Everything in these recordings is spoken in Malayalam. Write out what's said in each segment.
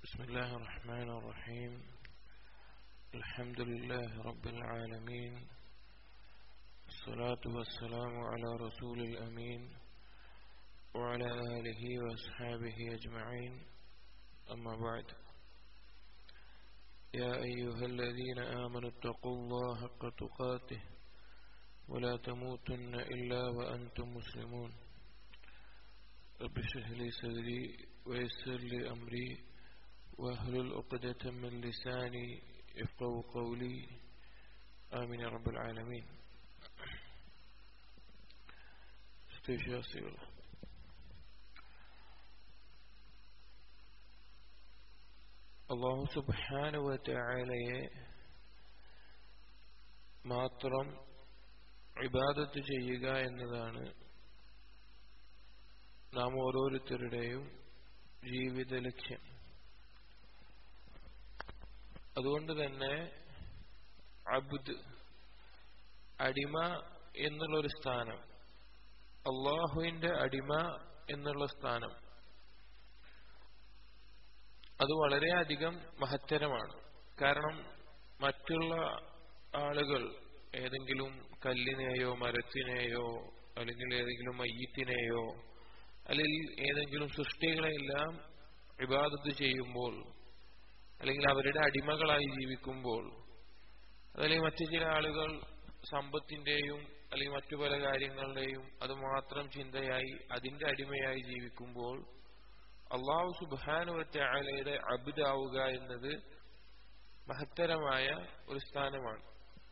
بسم الله الرحمن الرحيم الحمد لله رب العالمين الصلاة والسلام على رسول الأمين وعلى آله وأصحابه أجمعين أما بعد يا أيها الذين آمنوا اتقوا الله حق تقاته ولا تموتن إلا وأنتم مسلمون رب اشرح لي صدري ويسر لي أمري واهلل عقدة من لساني يفقه قولي آمين يا رب العالمين വിശ്വാസികൾ അള്ളാഹു സുബാനുവലയെ മാത്രം ഇബാദത്ത് ചെയ്യുക എന്നതാണ് നാം ഓരോരുത്തരുടെയും ജീവിത ലക്ഷ്യം അതുകൊണ്ട് തന്നെ അബ്ദ് അടിമ എന്നുള്ളൊരു സ്ഥാനം അള്ളാഹുവിന്റെ അടിമ എന്നുള്ള സ്ഥാനം അത് വളരെയധികം മഹത്തരമാണ് കാരണം മറ്റുള്ള ആളുകൾ ഏതെങ്കിലും കല്ലിനെയോ മരത്തിനെയോ അല്ലെങ്കിൽ ഏതെങ്കിലും മയ്യത്തിനെയോ അല്ലെങ്കിൽ ഏതെങ്കിലും സൃഷ്ടികളെല്ലാം വിവാദത്ത് ചെയ്യുമ്പോൾ അല്ലെങ്കിൽ അവരുടെ അടിമകളായി ജീവിക്കുമ്പോൾ അതല്ലെങ്കിൽ മറ്റു ചില ആളുകൾ സമ്പത്തിന്റെയും അല്ലെങ്കിൽ മറ്റു പല കാര്യങ്ങളുടെയും അത് മാത്രം ചിന്തയായി അതിന്റെ അടിമയായി ജീവിക്കുമ്പോൾ അള്ളാഹു സുബാനുവറ്റ ആലയുടെ അബിദാവുക എന്നത് മഹത്തരമായ ഒരു സ്ഥാനമാണ്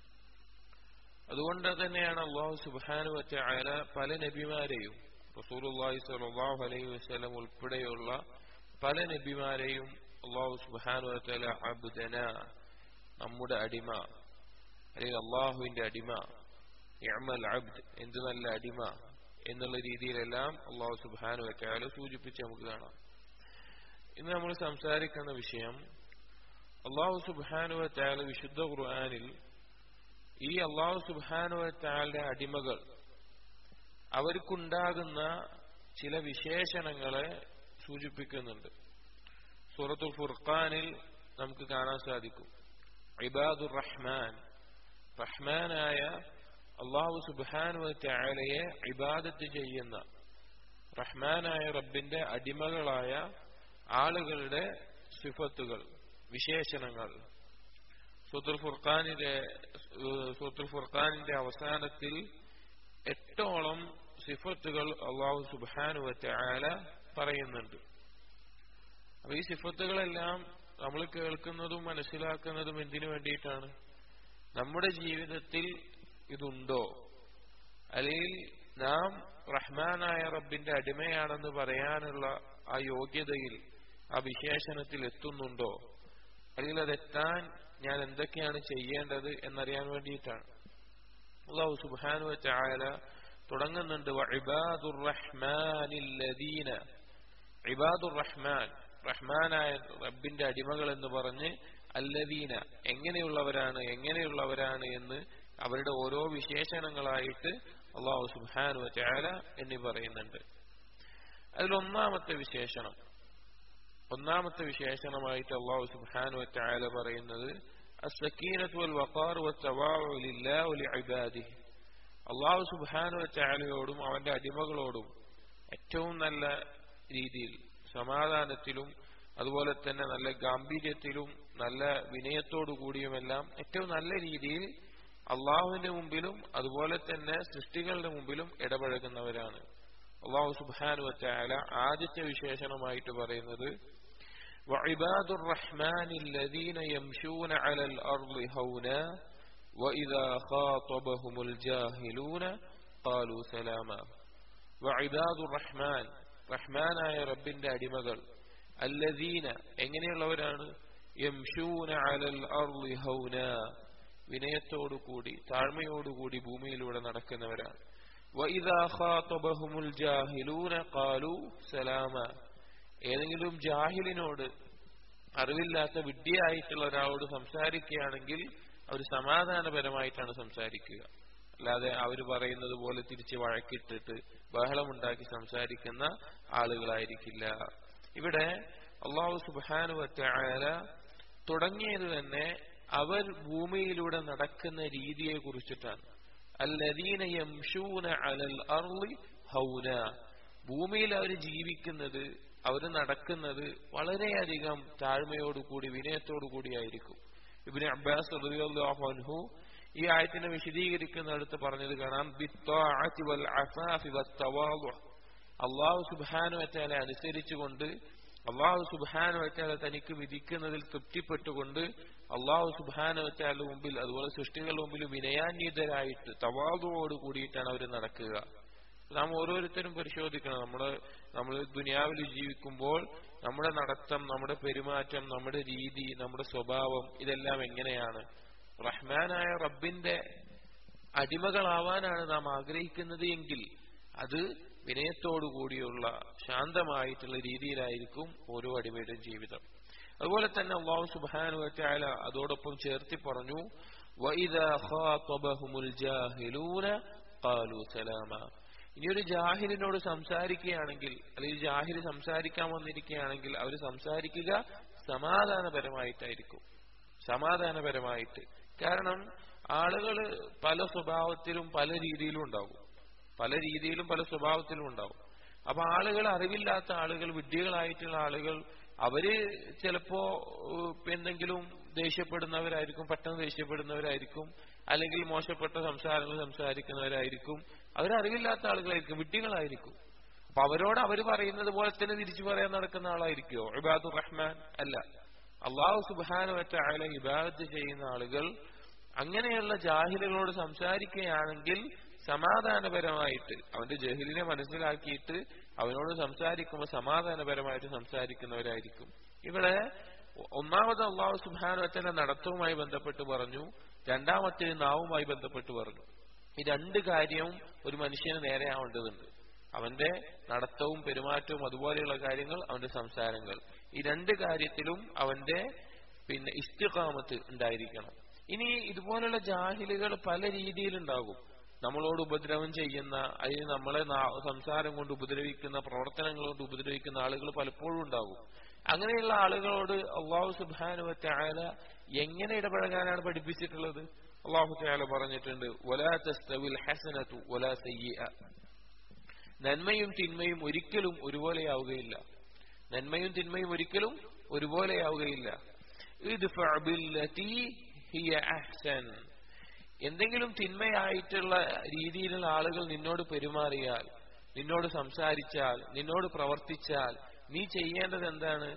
അതുകൊണ്ട് തന്നെയാണ് അള്ളാഹു സുബാനുവറ്റ ആല പല നബിമാരെയും റസൂലുള്ളാഹി സ്വല്ലല്ലാഹു അലൈഹി വസല്ലം ഉൾപ്പെടെയുള്ള പല നബിമാരെയും അള്ളാഹു സുബാനുവറ്റ അബ്ദന നമ്മുടെ അടിമ അല്ലെങ്കിൽ അള്ളാഹുവിന്റെ അടിമ ഇഅമൽ അബ്ദ് എന്ത് നല്ല അടിമ എന്നുള്ള രീതിയിലെല്ലാം അള്ളാഹു സുബാനു വറ്റാല് സൂചിപ്പിച്ച് നമുക്ക് കാണാം ഇന്ന് നമ്മൾ സംസാരിക്കുന്ന വിഷയം അള്ളാഹു സുബാനു വറ്റാല് വിശുദ്ധ ഖുർആാനിൽ ഈ അള്ളാഹു സുബാനു വറ്റാലിന്റെ അടിമകൾ അവർക്കുണ്ടാകുന്ന ചില വിശേഷണങ്ങളെ സൂചിപ്പിക്കുന്നുണ്ട് സൂറത്തുൽ ഫുർഖാനിൽ നമുക്ക് കാണാൻ സാധിക്കും ഇബാദുർ റഹ്മാൻ റഹ്മാനായ അള്ളാഹു സുബാനുവലയെ ഇബാദത്ത് ചെയ്യുന്ന റഹ്മാനായ റബ്ബിന്റെ അടിമകളായ ആളുകളുടെ സിഫത്തുകൾ വിശേഷണങ്ങൾ സൂത്തുൽ ഫുർഖാനിന്റെ സൂത്തുൽ ഫുർഖാനിന്റെ അവസാനത്തിൽ എട്ടോളം സിഫത്തുകൾ അള്ളാഹു സുബാനുവല പറയുന്നുണ്ട് അപ്പൊ ഈ സിഫത്തുകളെല്ലാം നമ്മൾ കേൾക്കുന്നതും മനസ്സിലാക്കുന്നതും എന്തിനു വേണ്ടിയിട്ടാണ് നമ്മുടെ ജീവിതത്തിൽ ഇതുണ്ടോ അല്ലെങ്കിൽ നാം റഹ്മാനായ റബ്ബിന്റെ അടിമയാണെന്ന് പറയാനുള്ള ആ യോഗ്യതയിൽ ആ വിശേഷണത്തിൽ എത്തുന്നുണ്ടോ അല്ലെങ്കിൽ അതെത്താൻ ഞാൻ എന്തൊക്കെയാണ് ചെയ്യേണ്ടത് എന്നറിയാൻ വേണ്ടിയിട്ടാണ് അള്ളാഹു സുബാനു ചായാല തുടങ്ങുന്നുണ്ട് ഇബാദുർ റഹ്മാനില്ലദീന ഇബാദുർ റഹ്മാൻ റഹ്മാനായ റബ്ബിന്റെ അടിമകൾ എന്ന് പറഞ്ഞ് അല്ലദീന എങ്ങനെയുള്ളവരാണ് എങ്ങനെയുള്ളവരാണ് എന്ന് അവരുടെ ഓരോ വിശേഷണങ്ങളായിട്ട് അള്ളാഹു സുബാനു ചാല എന്നീ പറയുന്നുണ്ട് അതിലൊന്നാമത്തെ വിശേഷണം ഒന്നാമത്തെ വിശേഷണമായിട്ട് അള്ളാഹു സുബാനു ചാല പറയുന്നത് അള്ളാഹു സുബാനു ചാലയോടും അവന്റെ അടിമകളോടും ഏറ്റവും നല്ല രീതിയിൽ സമാധാനത്തിലും അതുപോലെ തന്നെ നല്ല ഗാംഭീര്യത്തിലും നല്ല വിനയത്തോടു കൂടിയുമെല്ലാം ഏറ്റവും നല്ല രീതിയിൽ അള്ളാഹുവിന്റെ മുമ്പിലും അതുപോലെ തന്നെ സൃഷ്ടികളുടെ മുമ്പിലും ഇടപഴകുന്നവരാണ് അള്ളാഹു സുബാനു വച്ചാല ആദ്യത്തെ വിശേഷണമായിട്ട് പറയുന്നത് وعباد الرحمن الذين يمشون على الأرض هونا وإذا خاطبهم الجاهلون قالوا سلاما وعباد الرحمن رحمن آയ റബ്ബിന്റെ അടിമകൾ അല്ലദീന എങ്ങനെയുള്ളവരാണ് യംഷൂന അലൽ അർളി ഹൗന വിനയത്തോടുകൂടി താഴ്മയോടുകൂടി ഭൂമിയിലൂടെ നടക്കുന്നവരാണ് ഏതെങ്കിലും ജാഹിലിനോട് അറിവില്ലാത്ത വിഡ്ഢിയായിട്ടുള്ള ഒരാളോട് സംസാരിക്കുകയാണെങ്കിൽ അവർ സമാധാനപരമായിട്ടാണ് സംസാരിക്കുക അല്ലാതെ അവർ പറയുന്നത് പോലെ തിരിച്ച് വഴക്കിട്ടിട്ട് ബഹളമുണ്ടാക്കി സംസാരിക്കുന്ന ആളുകളായിരിക്കില്ല ഇവിടെ അള്ളാഹു സുബാനുവറ്റായ തുടങ്ങിയത് തന്നെ അവർ ഭൂമിയിലൂടെ നടക്കുന്ന രീതിയെ കുറിച്ചിട്ടാണ് അല്ലദീന യംശൂന അലൽ അർളി ഹൗന ഭൂമിയിൽ അവർ ജീവിക്കുന്നത് അവർ നടക്കുന്നത് വളരെയധികം താഴ്മയോടുകൂടി വിനയത്തോടു കൂടിയായിരിക്കും ഇബിന് അബ്ബാസ് റളിയല്ലാഹു അൻഹു ഈ ആയത്തിനെ വിശദീകരിക്കുന്നിടത്ത് പറഞ്ഞത് കാണാം ബിത്വാഅത്തി വൽ അഫാഫി വത്തവാദു അള്ളാഹു സുബ്ഹാനഹു വതആല അനുസരിച്ചുകൊണ്ട് അള്ളാഹു സുബ്ഹാനഹു വതആല തനിക്ക് വിധിക്കുന്നതിൽ തൃപ്തിപ്പെട്ടുകൊണ്ട് അള്ളാഹു സുബ്ഹാനഹു വതആല മുമ്പിൽ അതുപോലെ സൃഷ്ടികളുടെ മുമ്പിൽ വിനയാന്വിതരായിട്ട് തവാദുവോട് കൂടിയിട്ടാണ് അവർ നടക്കുക നാം ഓരോരുത്തരും പരിശോധിക്കണം നമ്മുടെ നമ്മൾ ദുനിയാവിൽ ജീവിക്കുമ്പോൾ നമ്മുടെ നടത്തം നമ്മുടെ പെരുമാറ്റം നമ്മുടെ രീതി നമ്മുടെ സ്വഭാവം ഇതെല്ലാം എങ്ങനെയാണ് റഹ്മാനായ റബ്ബിന്റെ അടിമകളാവാനാണ് നാം ആഗ്രഹിക്കുന്നത് എങ്കിൽ അത് വിനയത്തോടുകൂടിയുള്ള ശാന്തമായിട്ടുള്ള രീതിയിലായിരിക്കും ഓരോ അടിമയുടെയും ജീവിതം അതുപോലെ തന്നെ അള്ളാഹു സുബാനു വറ്റാല അതോടൊപ്പം ചേർത്തി പറഞ്ഞു وَإِذَا خَاطَبَهُمُ الْجَاهِلُونَ قَالُوا سَلَامًا ഇനി ഒരു ജാഹിലിനോട് സംസാരിക്കുകയാണെങ്കിൽ അല്ലെങ്കിൽ ജാഹിൽ സംസാരിക്കാൻ വന്നിരിക്കുകയാണെങ്കിൽ അവർ സംസാരിക്കുക സമാധാനപരമായിട്ടായിരിക്കും സമാധാനപരമായിട്ട് കാരണം ആളുകൾ പല സ്വഭാവത്തിലും പല രീതിയിലും ഉണ്ടാവും പല രീതിയിലും പല സ്വഭാവത്തിലും ഉണ്ടാവും അപ്പൊ ആളുകൾ അറിവില്ലാത്ത ആളുകൾ വിഡ്ഢികളായിട്ടുള്ള ആളുകൾ അവര് ചിലപ്പോ എന്തെങ്കിലും ദേഷ്യപ്പെടുന്നവരായിരിക്കും പെട്ടെന്ന് ദേഷ്യപ്പെടുന്നവരായിരിക്കും അല്ലെങ്കിൽ മോശപ്പെട്ട സംസാരങ്ങൾ സംസാരിക്കുന്നവരായിരിക്കും അവരറിവില്ലാത്ത ആളുകളായിരിക്കും വിഡ്ഢികളായിരിക്കും അപ്പൊ അവരോട് അവർ പറയുന്നത് പോലെ തന്നെ തിരിച്ചു പറയാൻ നടക്കുന്ന ആളായിരിക്കുമോ ഇബാദുർ റഹ്മാൻ അല്ല അള്ളാഹു സുബാന വറ്റ ആളെ ഇബാദത്ത് ചെയ്യുന്ന ആളുകൾ അങ്ങനെയുള്ള ജാഹിലുകളോട് സംസാരിക്കുകയാണെങ്കിൽ സമാധാനപരമായിട്ട് അവന്റെ ജഹിലിനെ മനസ്സിലാക്കിയിട്ട് അവനോട് സംസാരിക്കുമ്പോൾ സമാധാനപരമായിട്ട് സംസാരിക്കുന്നവരായിരിക്കും ഇവിടെ ഒന്നാമത് അള്ളാഹു സുബാനുവത്തിന്റെ നടത്തവുമായി ബന്ധപ്പെട്ട് പറഞ്ഞു രണ്ടാമത്തെ നാവുമായി ബന്ധപ്പെട്ട് പറഞ്ഞു ഈ രണ്ട് കാര്യവും ഒരു മനുഷ്യന് നേരെയാവേണ്ടതുണ്ട് അവന്റെ നടത്തവും പെരുമാറ്റവും അതുപോലെയുള്ള കാര്യങ്ങൾ അവന്റെ സംസാരങ്ങൾ ഈ രണ്ട് കാര്യത്തിലും അവന്റെ പിന്നെ ഇസ്തിഖാമത്ത് ഉണ്ടായിരിക്കണം ഇനി ഇതുപോലുള്ള ജാഹിലുകൾ പല രീതിയിലുണ്ടാകും നമ്മളോട് ഉപദ്രവം ചെയ്യുന്ന അതിന് നമ്മളെ സംസാരം കൊണ്ട് ഉപദ്രവിക്കുന്ന പ്രവർത്തനങ്ങൾ കൊണ്ട് ഉപദ്രവിക്കുന്ന ആളുകൾ പലപ്പോഴും ഉണ്ടാകും അങ്ങനെയുള്ള ആളുകളോട് അള്ളാഹു സുബാനുവ ചായാല എങ്ങനെ ഇടപഴകാനാണ് പഠിപ്പിച്ചിട്ടുള്ളത് അള്ളാഹു ചായാല പറഞ്ഞിട്ടുണ്ട് ഒലാ തസ്തവിൽ ഹസനത്തു ഒലാ സയ്യ നന്മയും തിന്മയും ഒരിക്കലും ഒരുപോലെയാവുകയില്ല നന്മയും തിന്മയും ഒരിക്കലും ഒരുപോലെയാവുകയില്ല എന്തെങ്കിലും തിന്മയായിട്ടുള്ള രീതിയിലുള്ള ആളുകൾ നിന്നോട് പെരുമാറിയാൽ നിന്നോട് സംസാരിച്ചാൽ നിന്നോട് പ്രവർത്തിച്ചാൽ നീ ചെയ്യേണ്ടത് എന്താണ്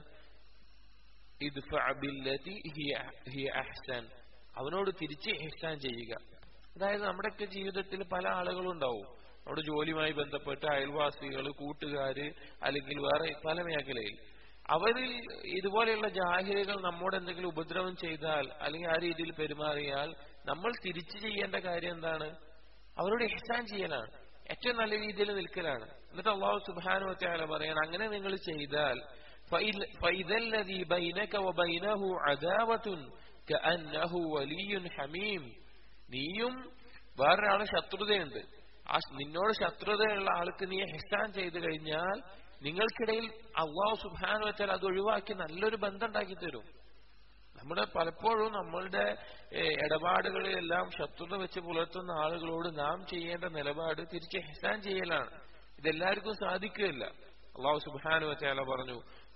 അവനോട് തിരിച്ച് എഹ്സാൻ ചെയ്യുക അതായത് നമ്മുടെയൊക്കെ ജീവിതത്തിൽ പല ആളുകളും ഉണ്ടാവും നമ്മുടെ ജോലിയുമായി ബന്ധപ്പെട്ട് അയൽവാസികൾ കൂട്ടുകാര് അല്ലെങ്കിൽ വേറെ പല മേഖലയിൽ അവരിൽ ഇതുപോലെയുള്ള ജാഹിലുകൾ നമ്മോട് എന്തെങ്കിലും ഉപദ്രവം ചെയ്താൽ അല്ലെങ്കിൽ ആ രീതിയിൽ പെരുമാറിയാൽ നമ്മൾ തിരിച്ചു ചെയ്യേണ്ട കാര്യം എന്താണ് അവരോട് എഹ്സാൻ ചെയ്യലാണ് ഏറ്റവും നല്ല രീതിയിൽ നിൽക്കലാണ് എന്നിട്ട് അള്ളാഹു സുബാനു വച്ചാല പറയാൻ അങ്ങനെ നിങ്ങൾ ചെയ്താൽ നീയും വേറൊരാള് ശത്രുതയുണ്ട് ആ നിന്നോട് ശത്രുതയുള്ള ആൾക്ക് നീ ഹെസാൻ ചെയ്തു കഴിഞ്ഞാൽ നിങ്ങൾക്കിടയിൽ അള്ളാഹു സുബാനു വെച്ചാൽ അത് ഒഴിവാക്കി നല്ലൊരു ബന്ധം ഉണ്ടാക്കി തരും നമ്മുടെ പലപ്പോഴും നമ്മളുടെ ഇടപാടുകളിലെല്ലാം ശത്രുത വെച്ച് പുലർത്തുന്ന ആളുകളോട് നാം ചെയ്യേണ്ട നിലപാട് തിരിച്ച് ഹെസാൻ ചെയ്യലാണ് ഇതെല്ലാവർക്കും സാധിക്കുകയില്ല അള്ളാഹു സുബാനു വെച്ചാല പറഞ്ഞു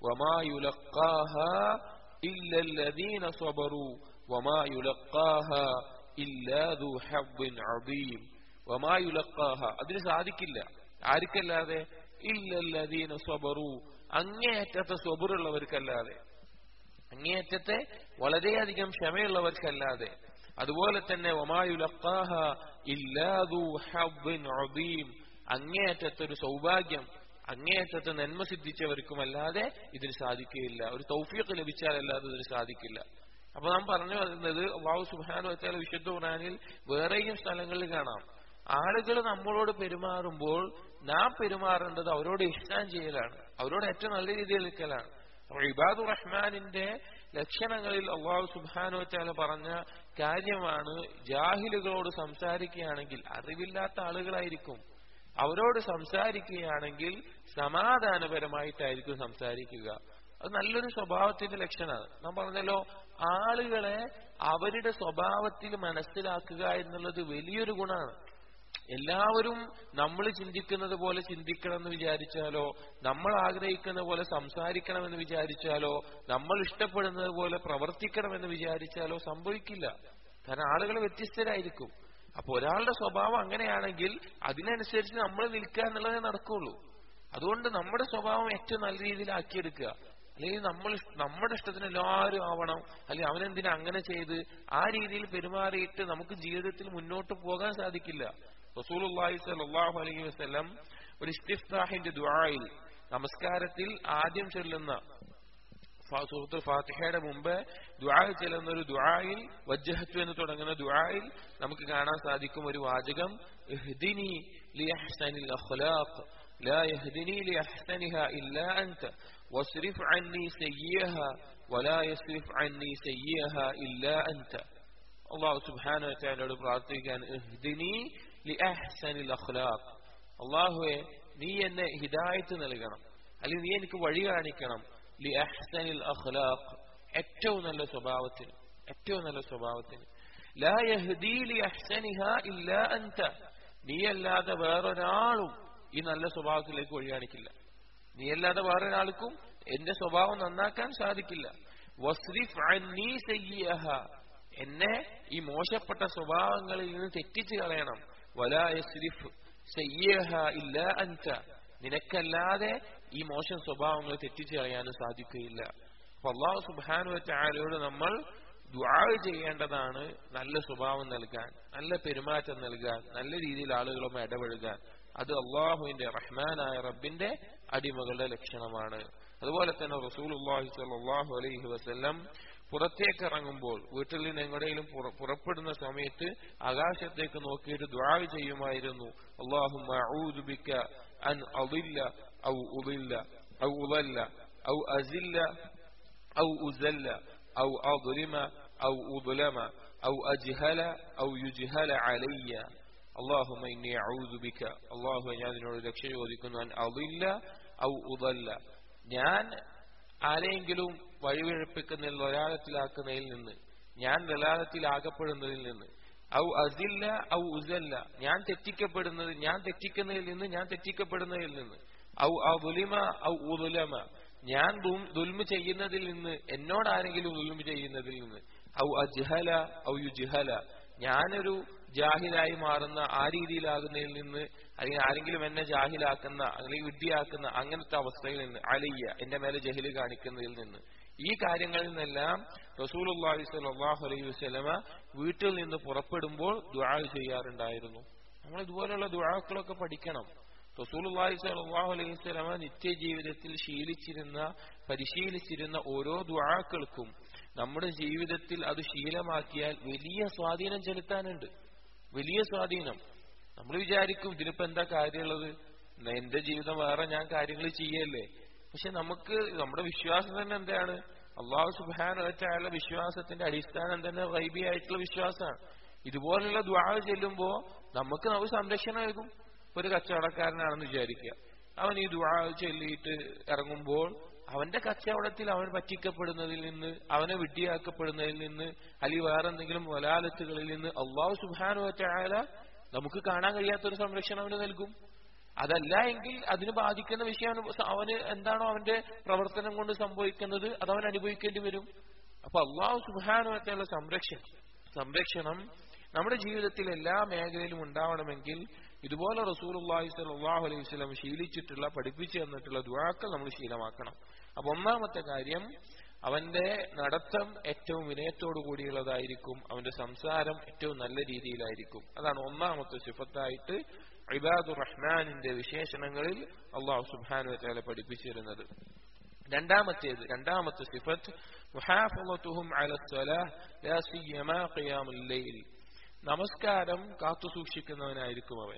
അതിന് സാധിക്കില്ല ആർക്കല്ലാതെ ഇല്ലല്ലദീന സ്വബറു അങ്ങേയറ്റത്തെ സ്വബറുള്ളവർക്കല്ലാതെ അങ്ങേയറ്റത്തെ വളരെയധികം ക്ഷമയുള്ളവർക്കല്ലാതെ അതുപോലെ തന്നെ ഒമായുലക്കാഹ ഇല്ലാതു അദീം അങ്ങേയറ്റത്തെ ഒരു സൗഭാഗ്യം അങ്ങേയറ്റത്തെ നന്മ സിദ്ധിച്ചവർക്കുമല്ലാതെ ഇതിന് സാധിക്കുകയില്ല ഒരു തൗഫീഖ് ലഭിച്ചാലല്ലാതെ ഇതിന് സാധിക്കില്ല അപ്പൊ നാം പറഞ്ഞു വരുന്നത് അള്ളാഹു സുബാനു വെച്ചാൽ വിശുദ്ധ ഖുറാനിൽ വേറെയും സ്ഥലങ്ങളിൽ കാണാം ആളുകൾ നമ്മളോട് പെരുമാറുമ്പോൾ നാം പെരുമാറേണ്ടത് അവരോട് ഇഷ്ടാൻ ചെയ്യലാണ് അവരോട് ഏറ്റവും നല്ല രീതിയിൽ നിൽക്കലാണ് ഇബാദു റഹ്മാനിന്റെ ലക്ഷണങ്ങളിൽ അള്ളാഹു സുബാനു വെച്ചാൽ പറഞ്ഞ കാര്യമാണ് ജാഹിലുകളോട് സംസാരിക്കുകയാണെങ്കിൽ അറിവില്ലാത്ത ആളുകളായിരിക്കും അവരോട് സംസാരിക്കുകയാണെങ്കിൽ സമാധാനപരമായിട്ടായിരിക്കും സംസാരിക്കുക അത് നല്ലൊരു സ്വഭാവത്തിന്റെ ലക്ഷണമാണ് നാം പറഞ്ഞല്ലോ ആളുകളെ അവരുടെ സ്വഭാവത്തിൽ മനസ്സിലാക്കുക എന്നുള്ളത് വലിയൊരു ഗുണമാണ് എല്ലാവരും നമ്മൾ ചിന്തിക്കുന്നത് പോലെ ചിന്തിക്കണം എന്ന് വിചാരിച്ചാലോ നമ്മൾ ആഗ്രഹിക്കുന്ന പോലെ സംസാരിക്കണമെന്ന് വിചാരിച്ചാലോ നമ്മൾ ഇഷ്ടപ്പെടുന്നത് പോലെ പ്രവർത്തിക്കണമെന്ന് വിചാരിച്ചാലോ സംഭവിക്കില്ല കാരണം ആളുകൾ വ്യത്യസ്തരായിരിക്കും അപ്പൊ ഒരാളുടെ സ്വഭാവം അങ്ങനെയാണെങ്കിൽ അതിനനുസരിച്ച് നമ്മൾ നിൽക്കുക എന്നുള്ളതേ നടക്കുള്ളൂ അതുകൊണ്ട് നമ്മുടെ സ്വഭാവം ഏറ്റവും നല്ല രീതിയിൽ ആക്കിയെടുക്കുക അല്ലെങ്കിൽ നമ്മൾ നമ്മുടെ ഇഷ്ടത്തിന് എല്ലാവരും ആവണം അല്ലെങ്കിൽ അവനെന്തിനാ അങ്ങനെ ചെയ്ത് ആ രീതിയിൽ പെരുമാറിയിട്ട് നമുക്ക് ജീവിതത്തിൽ മുന്നോട്ട് പോകാൻ സാധിക്കില്ല റസൂലുള്ളാഹി സ്വല്ലല്ലാഹു അലൈഹി വസല്ലം ഒരു ഇസ്തിഫ്താഹിന്റെ ദുആയിൽ നമസ്കാരത്തിൽ ആദ്യം ചൊല്ലുന്ന സൂറത്തുൽ ഫാത്തിഹയുടെ മുമ്പ് ദുആ ചെല്ലുന്ന ഒരു ദുആയിൽ വജ്ജഹത്തു എന്ന് തുടങ്ങുന്ന ദുആയിൽ നമുക്ക് കാണാൻ സാധിക്കും ഒരു വാചകം ഇഹ്ദിനി ലിയഹ്സനിൽ അഖ്ലാഖ് لا يهدني لأحسنها إلا أنت واصرف عني سيئها ولا يصرف عني سيئها إلا أنت الله سبحانه وتعالى പ്രാർത്ഥിക്കാൻ ഇഹ്ദിനി ലിഅഹ്സനിൽ അഖ്ലാഖ് അല്ലാഹുവേ നീ എന്നെ ഹിദായത്ത് നൽകണം അല്ലെങ്കിൽ നീ എനിക്ക് വഴി കാണിക്കണം ലി അഹ്സനിൽ അഖ്ലാഖ് ഏറ്റവും നല്ല സ്വഭാവത്തിന് ഏറ്റവും നല്ല സ്വഭാവത്തിന് ലാ യഹ്ദി ലി അഹ്സനിഹ ഇല്ലാ അൻത നീയല്ലാതെ വേറൊരാളും ഈ നല്ല സ്വഭാവത്തിലേക്ക് വഴി കാണിക്കില്ല നീയല്ലാതെ വേറൊരാൾക്കും എന്റെ സ്വഭാവം നന്നാക്കാൻ സാധിക്കില്ല വസ്രിഫ് അന്നീ സയ്യിഅഹ എന്നെ ഈ മോശപ്പെട്ട സ്വഭാവങ്ങളിൽ നിന്ന് തെറ്റിച്ച് കളയണം വലാ യസ്രിഫ് സയ്യിഅഹ ഇല്ല അൻത നിനക്കല്ലാതെ ഈ മോശം സ്വഭാവങ്ങൾ തെറ്റിച്ച് കളയാനും സാധിക്കുകയില്ല അപ്പൊ അള്ളാഹു സുബാനു ആരോട് നമ്മൾ ദുആ ചെയ്യേണ്ടതാണ് നല്ല സ്വഭാവം നൽകാൻ നല്ല പെരുമാറ്റം നൽകാൻ നല്ല രീതിയിൽ ആളുകളുമായി ഇടപഴകാൻ അത് അള്ളാഹുവിന്റെ റഹ്മാനായ റബ്ബിന്റെ അടിമകളുടെ ലക്ഷണമാണ് അതുപോലെ തന്നെ റസൂലുള്ളാഹി സ്വല്ലല്ലാഹു അലൈഹി വസല്ലം പുറത്തേക്ക് ഇറങ്ങുമ്പോൾ വീട്ടിൽ നിന്ന് എങ്ങോടെയും പുറപ്പെടുന്ന സമയത്ത് ആകാശത്തേക്ക് നോക്കിയിട്ട് ദ്വാ ചെയ്യുമായിരുന്നു അള്ളാഹുമ്മ അഊദു ബിക അൻ അദില്ല ഔ ഉദില്ല ഔ ഉദല്ല ഔ അസില്ല ഔ ഉസല്ല ഔ അദ്ലിമ ഔ ഉദ്ലമ ഔ അജ്ഹല ഔ യുജ്ഹല അലയ്യ اللهم إني أعوذ بك الله ഞാൻ നിന്നോട് രക്ഷ ചോദിക്കുന്നു അൻ അദില്ല ഔ ഉദല്ല ഞാൻ ആരെയെങ്കിലും വഴിവിഴപ്പിക്കുന്നതിൽ ഒരാളത്തിലാക്കുന്നതിൽ നിന്ന് ഞാൻ ദലാലത്തിലാകപ്പെടുന്നതിൽ നിന്ന് ഔ അസില്ല ഔ ഉസല്ല ഞാൻ തെറ്റിക്കപ്പെടുന്നത് ഞാൻ തെറ്റിക്കുന്നതിൽ നിന്ന് ഞാൻ തെറ്റിക്കപ്പെടുന്നതിൽ നിന്ന് ഔ അദുലിമ ഔ ഉദുലമ ഞാൻ ദുൽമ ചെയ്യുന്നതിൽ നിന്ന് എന്നോട് ആരെങ്കിലും ദുൽമ ചെയ്യുന്നതിൽ നിന്ന് ഔ അജ്ഹല ഔ യുജ്ഹല ഞാനൊരു ജാഹിലായി മാറുന്ന ആ രീതിയിലാകുന്നതിൽ നിന്ന് അല്ലെങ്കിൽ ആരെങ്കിലും എന്നെ ജാഹിലാക്കുന്ന അല്ലെങ്കിൽ വിഡ്ഢിയാക്കുന്ന അങ്ങനത്തെ അവസ്ഥയിൽ നിന്ന് അലയ്യ എന്റെ മേലെ ജഹില് കാണിക്കുന്നതിൽ നിന്ന് ഈ കാര്യങ്ങളിൽ നിന്നെല്ലാം റസൂലുള്ളാഹി സ്വല്ലല്ലാഹു അലൈഹി വസല്ലമ വീട്ടിൽ നിന്ന് പുറപ്പെടുമ്പോൾ ദുആ ചെയ്യാറുണ്ടായിരുന്നു നമ്മൾ ഇതുപോലുള്ള ദുആക്കളൊക്കെ പഠിക്കണം റസൂലുള്ളാഹി സ്വല്ലല്ലാഹു അലൈഹി വസല്ലമ നിത്യജീവിതത്തിൽ ശീലിച്ചിരുന്ന പരിശീലിച്ചിരുന്ന ഓരോ ദുആക്കൾക്കും നമ്മുടെ ജീവിതത്തിൽ അത് ശീലമാക്കിയാൽ വലിയ സ്വാധീനം ചെലുത്താനുണ്ട് വലിയ സ്വാധീനം നമ്മൾ വിചാരിക്കും ഇതിനിപ്പോ എന്താ കാര്യമുള്ളത് എന്റെ ജീവിതം വേറെ ഞാൻ കാര്യങ്ങൾ ചെയ്യല്ലേ പക്ഷെ നമുക്ക് നമ്മുടെ വിശ്വാസം തന്നെ എന്താണ് അള്ളാഹു സുബാന വിശ്വാസത്തിന്റെ അടിസ്ഥാനം തന്നെ വൈബിയായിട്ടുള്ള വിശ്വാസമാണ് ഇതുപോലുള്ള ദ്വാ ചെല്ലുമ്പോ നമുക്ക് നമുക്ക് സംരക്ഷണം നൽകും ഒരു കച്ചവടക്കാരനാണെന്ന് വിചാരിക്കുക അവൻ ഈ ദ്വാ ചൊല്ലിയിട്ട് ഇറങ്ങുമ്പോൾ അവന്റെ കച്ചവടത്തിൽ അവൻ പറ്റിക്കപ്പെടുന്നതിൽ നിന്ന് അവനെ വിഡ്ഢിയാക്കപ്പെടുന്നതിൽ നിന്ന് അല്ലെങ്കിൽ വേറെ എന്തെങ്കിലും വലാലത്തുകളിൽ നിന്ന് അള്ളാഹു സുബാനു വറ്റായാല നമുക്ക് കാണാൻ കഴിയാത്തൊരു സംരക്ഷണം അവന് നൽകും അതല്ല എങ്കിൽ അതിന് ബാധിക്കുന്ന വിഷയം അവന് എന്താണോ അവന്റെ പ്രവർത്തനം കൊണ്ട് സംഭവിക്കുന്നത് അത് അവൻ അനുഭവിക്കേണ്ടി വരും അപ്പൊ അള്ളാഹു സുബാനു വറ്റായുള്ള സംരക്ഷണം സംരക്ഷണം നമ്മുടെ ജീവിതത്തിൽ എല്ലാ മേഖലയിലും ഉണ്ടാവണമെങ്കിൽ ഇതുപോലെ റസൂലുള്ളാഹി സ്വല്ലല്ലാഹു അലൈഹി വസല്ലം ശീലിച്ചിട്ടുള്ള പഠിപ്പിച്ചു തന്നിട്ടുള്ള ദുആക്കൾ നമ്മൾ ശീലമാക്കണം അപ്പൊ ഒന്നാമത്തെ കാര്യം അവന്റെ നടത്തം ഏറ്റവും വിനയത്തോടു കൂടിയുള്ളതായിരിക്കും അവന്റെ സംസാരം ഏറ്റവും നല്ല രീതിയിലായിരിക്കും അതാണ് ഒന്നാമത്തെ സിഫത്തായിട്ട് ഇബാദുർ റഹ്മാനിന്റെ വിശേഷണങ്ങളിൽ അള്ളാഹു സുബ്ഹാനഹു വതആല പഠിപ്പിച്ചു തരുന്നത് രണ്ടാമത്തേത് രണ്ടാമത്തെ സിഫത്ത് മുഹാഫളത്തുഹും അല സ്വലാഹ് ലാ സിയമാ ഖിയാമുൽ ലൈൽ നമസ്കാരം കാത്തു സൂക്ഷിക്കുന്നവനായിരിക്കും അവൻ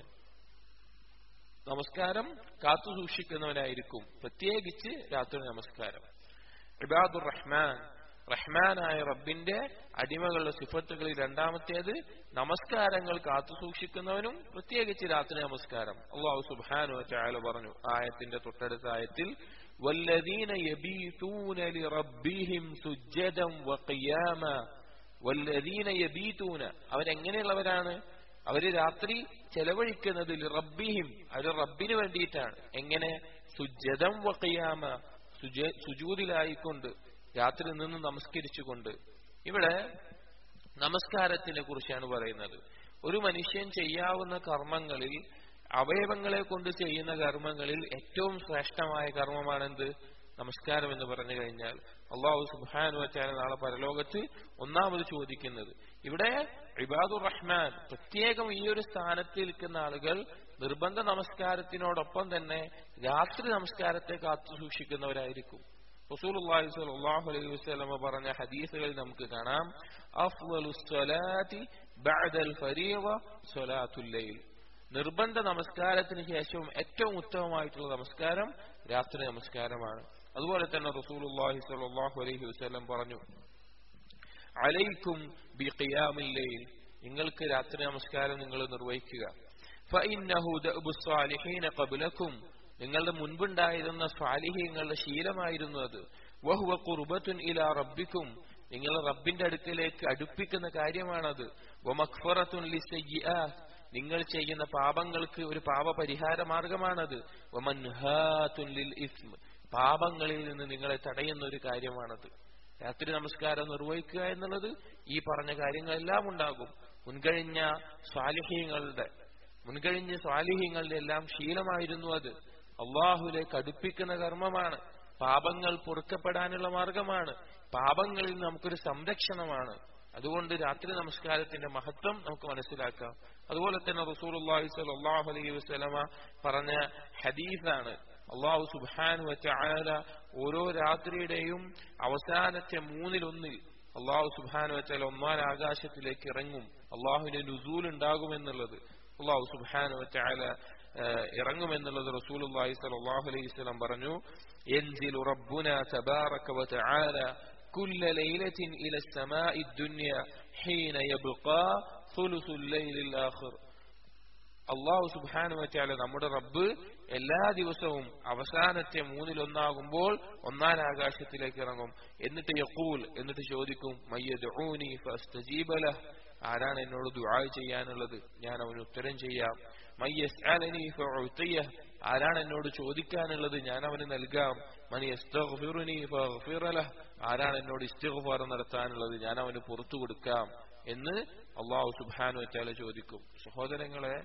നമസ്കാരം കാത്തു സൂക്ഷിക്കുന്നവനായിരിക്കും പ്രത്യേകിച്ച് രാത്രി നമസ്കാരം ഇബാദുർ റഹ്മാൻ റഹ്മാനായ റബ്ബിന്റെ അടിമകളുടെ സിഫത്തുകളിൽ രണ്ടാമത്തേത് നമസ്കാരങ്ങൾ കാത്തു സൂക്ഷിക്കുന്നവനും പ്രത്യേകിച്ച് രാത്രി നമസ്കാരം അള്ളാഹു സുബാനു ചായാല പറഞ്ഞു ആയത്തിന്റെ തൊട്ടടുത്ത ആയത്തിൽ والذين يبيتون لربهم سجدا وقياما والذين يبيتون അവരെങ്ങനെയുള്ളവരാണ് അവര് രാത്രി ചെലവഴിക്കുന്നത് റബ്ബിഹിം അവര് റബ്ബിന് വേണ്ടിയിട്ടാണ് എങ്ങനെ സുജദം വക്കയാമ സുജൂതിലായിക്കൊണ്ട് രാത്രി നിന്ന് നമസ്കരിച്ചുകൊണ്ട് ഇവിടെ നമസ്കാരത്തിനെ കുറിച്ചാണ് പറയുന്നത് ഒരു മനുഷ്യൻ ചെയ്യാവുന്ന കർമ്മങ്ങളിൽ അവയവങ്ങളെ കൊണ്ട് ചെയ്യുന്ന കർമ്മങ്ങളിൽ ഏറ്റവും ശ്രേഷ്ഠമായ കർമ്മമാണെന്ത് നമസ്കാരം എന്ന് പറഞ്ഞു കഴിഞ്ഞാൽ അള്ളാഹു സുബാനു വച്ചാൽ നാളെ പരലോകത്ത് ഒന്നാമത് ചോദിക്കുന്നത് ഇവിടെ ഇബാദുർ റഹ്മാൻ പ്രത്യേകം ഈ ഒരു സ്ഥാനത്ത് നിൽക്കുന്ന ആളുകൾ നിർബന്ധ നമസ്കാരത്തിനോടൊപ്പം തന്നെ രാത്രി നമസ്കാരത്തെ കാത്തു സൂക്ഷിക്കുന്നവരായിരിക്കും റസൂലുള്ളാഹി സ്വല്ലല്ലാഹു അലൈഹി വസല്ലമ പറഞ്ഞ ഹദീസുകളിൽ നമുക്ക് കാണാം അഫ്ളലുസ് സ്വലാത്തി ബഅദൽ ഫരീള സ്വലാത്തുൽ ലൈൽ നിർബന്ധ നമസ്കാരത്തിന് ശേഷവും ഏറ്റവും ഉത്തമമായിട്ടുള്ള നമസ്കാരം രാത്രി നമസ്കാരമാണ് അതുപോലെ തന്നെ റസൂലുള്ളാഹി സ്വല്ലല്ലാഹു അലൈഹി വസല്ലം പറഞ്ഞു അലൈക്കും ബി ഖിയാമിൽ ലൈൽ നിങ്ങൾക്ക് രാത്രി നമസ്കാരം നിങ്ങൾ നിർവഹിക്കുക ഫഇന്നഹു ദഅബു സ്വാലിഹീന ഖബ്ലക്കും നിങ്ങളുടെ മുൻപുണ്ടായിരുന്ന സ്വാലിഹീങ്ങളുടെ ശീലമായിരുന്നു അത് വഹുവ ഖുർബത്തുൻ ഇലാ റബ്ബിക്കും നിങ്ങൾ റബ്ബിന്റെ അടുക്കലേക്ക് അടുപ്പിക്കുന്ന കാര്യമാണത് വമഖ്ഫറത്തുൻ ലിസയ്യിആത്ത് നിങ്ങൾ ചെയ്യുന്ന പാപങ്ങൾക്ക് ഒരു പാപ പരിഹാര മാർഗമാണത് വമൻഹാത്തുൻ ലിൽ ഇസ്മ പാപങ്ങളിൽ നിന്ന് നിങ്ങളെ തടയുന്ന ഒരു കാര്യമാണത് രാത്രി നമസ്കാരം നിർവഹിക്കുക എന്നുള്ളത് ഈ പറഞ്ഞ കാര്യങ്ങളെല്ലാം ഉണ്ടാകും മുൻകഴിഞ്ഞ സ്വാലിഹ്യങ്ങളുടെ മുൻകഴിഞ്ഞ സ്വാലിഹ്യങ്ങളുടെ എല്ലാം ശീലമായിരുന്നു അത് അള്ളാഹുലേക്ക് അടുപ്പിക്കുന്ന കർമ്മമാണ് പാപങ്ങൾ പൊറുക്കപ്പെടാനുള്ള മാർഗമാണ് പാപങ്ങളിൽ നമുക്കൊരു സംരക്ഷണമാണ് അതുകൊണ്ട് രാത്രി നമസ്കാരത്തിന്റെ മഹത്വം നമുക്ക് മനസ്സിലാക്കാം അതുപോലെ തന്നെ റസൂലുള്ളാഹി സ്വല്ലല്ലാഹു അലൈഹി വസല്ലമ പറഞ്ഞ ഹദീസാണ് അള്ളാഹു സുബ്ഹാനു വതആല ഓരോ രാത്രിയുടെയും അവസാനത്തെ മൂന്നിലൊന്നിൽ അള്ളാഹു സുബ്ഹാനു വതആല ഒന്നാം ആകാശത്തിലേക്ക് ഇറങ്ങും അള്ളാഹുവിന്റെ നുസൂൽ ഉണ്ടാകുമെന്നുള്ളത് അള്ളാഹു സുബ്ഹാനു വതആല ഇറങ്ങുമെന്നുള്ളത് റസൂലുള്ളാഹി സ്വല്ലല്ലാഹു അലൈഹി വസല്ലം പറഞ്ഞു യൻസിലു റബ്ബുന തബാറക വതആല كل ليلة إلى السماء الدنيا حين يبقى ثلث الليل الآخر അള്ളാഹു സുബാനു വെച്ചാല് നമ്മുടെ റബ്ബ് എല്ലാ ദിവസവും അവസാനത്തെ മൂന്നിലൊന്നാകുമ്പോൾ ഒന്നാം ആകാശത്തിലേക്ക് ഇറങ്ങും എന്നിട്ട് യക്കൂൽ എന്നിട്ട് ചോദിക്കും മയ്യദൂനി ഫസ്തജീബല ആരാണ് എന്നോട് ദുആ ചെയ്യാനുള്ളത് ഞാൻ അവന് ഉത്തരം ചെയ്യാം മയ്യസ്അലനി ഫഉതിയ ആരാണ് എന്നോട് ചോദിക്കാനുള്ളത് ഞാൻ അവന് നൽകാം മനി യസ്തഗ്ഫിറുനി ഫഗ്ഫിറ ആരാണ് എന്നോട് ഇസ്തിഗ്ഫാർ നടത്താനുള്ളത് ഞാൻ അവന് പുറത്തു കൊടുക്കാം എന്ന് അള്ളാഹു സുബ്ഹാനു വതആല ചോദിക്കും സഹോദരങ്ങളെ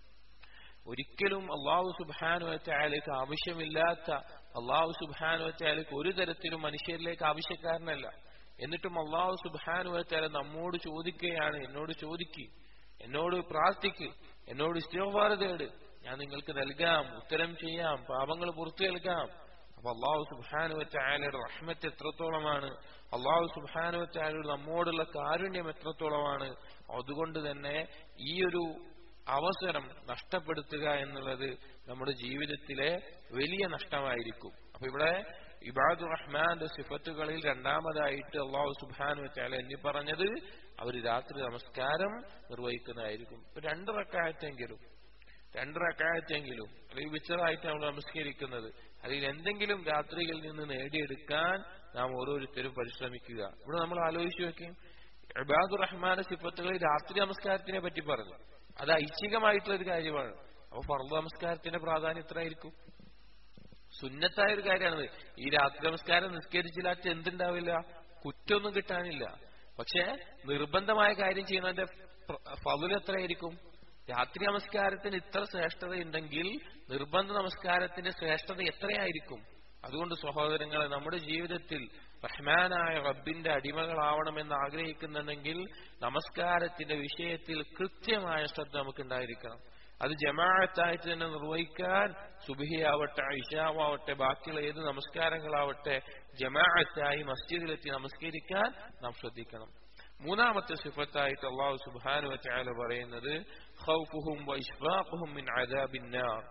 ഒരിക്കലും അള്ളാഹു സുബാനു വച്ചാലേക്ക് ആവശ്യമില്ലാത്ത അള്ളാഹു സുബാനു വച്ചാലേക്ക് ഒരു തരത്തിലും മനുഷ്യരിലേക്ക് ആവശ്യക്കാരനല്ല എന്നിട്ടും അള്ളാഹു സുബാനു വച്ചാൽ നമ്മോട് ചോദിക്കുകയാണ് എന്നോട് ചോദിക്ക് എന്നോട് പ്രാർത്ഥിക്ക് എന്നോട് ഇഷ്ടവാർ തേട് ഞാൻ നിങ്ങൾക്ക് നൽകാം ഉത്തരം ചെയ്യാം പാപങ്ങൾ പുറത്തു നൽകാം അപ്പൊ അള്ളാഹു സുബാനു വച്ചായാലയുടെ റഹ്മത്ത് എത്രത്തോളമാണ് അള്ളാഹു സുബാനു വച്ചായാലയുടെ നമ്മോടുള്ള കാരുണ്യം എത്രത്തോളമാണ് അതുകൊണ്ട് തന്നെ ഈ ഒരു അവസരം നഷ്ടപ്പെടുത്തുക എന്നുള്ളത് നമ്മുടെ ജീവിതത്തിലെ വലിയ നഷ്ടമായിരിക്കും അപ്പൊ ഇവിടെ ഇബാദുർ റഹ്മാന്റെ സിഫത്തുകളിൽ രണ്ടാമതായിട്ട് അള്ളാഹു സുബാനു വെച്ചാൽ എന്നി പറഞ്ഞത് അവർ രാത്രി നമസ്കാരം നിർവഹിക്കുന്നതായിരിക്കും ഇപ്പൊ രണ്ട് റക്കായത്തെങ്കിലും രണ്ട് റക്കായത്തെങ്കിലും അല്ലെങ്കിൽ വിച്ചറായിട്ട് നമ്മൾ നമസ്കരിക്കുന്നത് അതിൽ എന്തെങ്കിലും രാത്രികളിൽ നിന്ന് നേടിയെടുക്കാൻ നാം ഓരോരുത്തരും പരിശ്രമിക്കുക ഇവിടെ നമ്മൾ ആലോചിച്ചു നോക്കിയും ഇബാദുർ റഹ്മാന്റെ സിഫത്തുകളിൽ രാത്രി നമസ്കാരത്തിനെ പറ്റി പറഞ്ഞു അത് ഐച്ഛികമായിട്ടുള്ള ഒരു കാര്യമാണ് അപ്പൊ ഫർദ് നമസ്കാരത്തിന്റെ പ്രാധാന്യം എത്രയായിരിക്കും സുന്നത്തായ ഒരു കാര്യമാണത് ഈ രാത്രി നമസ്കാരം നിസ്കരിച്ചില്ലാത്ത എന്തുണ്ടാവില്ല കുറ്റൊന്നും കിട്ടാനില്ല പക്ഷെ നിർബന്ധമായ കാര്യം ചെയ്യുന്നതിന്റെ ഫതുൽ എത്രയായിരിക്കും രാത്രി നമസ്കാരത്തിന് ഇത്ര ശ്രേഷ്ഠതയുണ്ടെങ്കിൽ നിർബന്ധ നമസ്കാരത്തിന്റെ ശ്രേഷ്ഠത എത്രയായിരിക്കും അതുകൊണ്ട് സഹോദരങ്ങളെ നമ്മുടെ ജീവിതത്തിൽ റഹ്മാനായ റബ്ബിന്റെ അടിമകളാവണമെന്ന് ആഗ്രഹിക്കുന്നുണ്ടെങ്കിൽ നമസ്കാരത്തിന്റെ വിഷയത്തിൽ കൃത്യമായ ശ്രദ്ധ നമുക്ക് ഉണ്ടായിരിക്കണം അത് ജമാഅത്തായിട്ട് തന്നെ നിർവഹിക്കാൻ സുബിഹിയാവട്ടെ ഇഷാവാവട്ടെ ബാക്കിയുള്ള ഏത് നമസ്കാരങ്ങളാവട്ടെ ജമാഅത്തായി മസ്ജിദിലെത്തി നമസ്കരിക്കാൻ നാം ശ്രദ്ധിക്കണം മൂന്നാമത്തെ സിഫത്തായിട്ട് അള്ളാഹു സുബാനു വച്ചാല പറയുന്നത് ഖൗഫുഹും വൈഷ്ഫാഖുഹും മിൻ അദാബിന്നാർ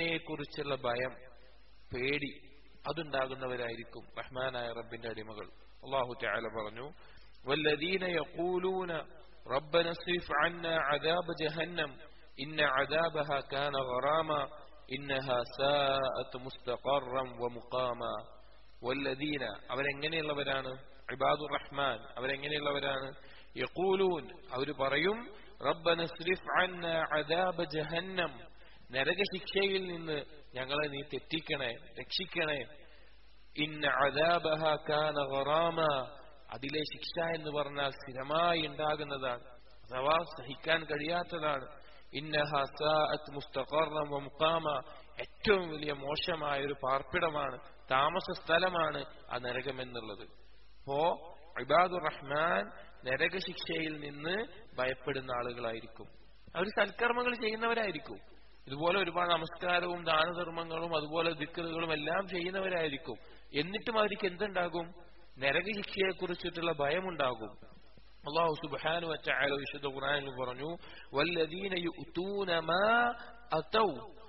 നരകശിക്ഷയെക്കുറിച്ചുള്ള ഭയം പേടി അതുണ്ടാകുന്നവരായിരിക്കും റഹ്മാനായ റബ്ബിന്റെ അടിമകൾ അള്ളാഹു തആല പറഞ്ഞു والذين يقولون ربنا اصرف عنا عذاب جهنم إن عذابها كان غراما إنها ساءت مستقرا ومقاما والذين അവരെങ്ങനെയുള്ളവരാണ് ഇബാദുർ റഹ്മാൻ അവരെങ്ങനെയുള്ളവരാണ് യഖൂലൂൻ അവർ പറയും റബ്ബന സ്രിഫ് അന്ന അദാബ ജഹന്നം നരകശിക്ഷയിൽ നിന്ന് ഞങ്ങളെ നീ തെറ്റിക്കണേ രക്ഷിക്കണേ ഇന്ന അദാബഹ കാന ഗറാമ അതിലെ ശിക്ഷ എന്ന് പറഞ്ഞാൽ സ്ഥിരമായി ഉണ്ടാകുന്നതാണ് അഥവാ സഹിക്കാൻ കഴിയാത്തതാണ് ഇന്നഹ സാഅത്ത് മുസ്തഖറം വ മുഖാമ ഏറ്റവും വലിയ മോശമായ ഒരു പാർപ്പിടമാണ് താമസ സ്ഥലമാണ് ആ നരകം എന്നുള്ളത് അപ്പോ ഇബാദുർ റഹ്മാൻ നരകശിക്ഷയിൽ നിന്ന് ഭയപ്പെടുന്ന ആളുകളായിരിക്കും അവർ സൽക്കർമ്മങ്ങൾ ചെയ്യുന്നവരായിരിക്കും ഇതുപോലെ ഒരുപാട് നമസ്കാരവും ദാനധർമ്മങ്ങളും അതുപോലെ ദിക്കറുകളും എല്ലാം ചെയ്യുന്നവരായിരിക്കും എന്നിട്ടും അവർക്ക് എന്തുണ്ടാകും നരകശിക്ഷയെ കുറിച്ചിട്ടുള്ള ഭയമുണ്ടാകും അള്ളാഹു സുബ്ഹാനു വതആല വിശുദ്ധ ഖുർആനിൽ പറഞ്ഞു വല്ലദീന യുഅതൂന മാ അതൗ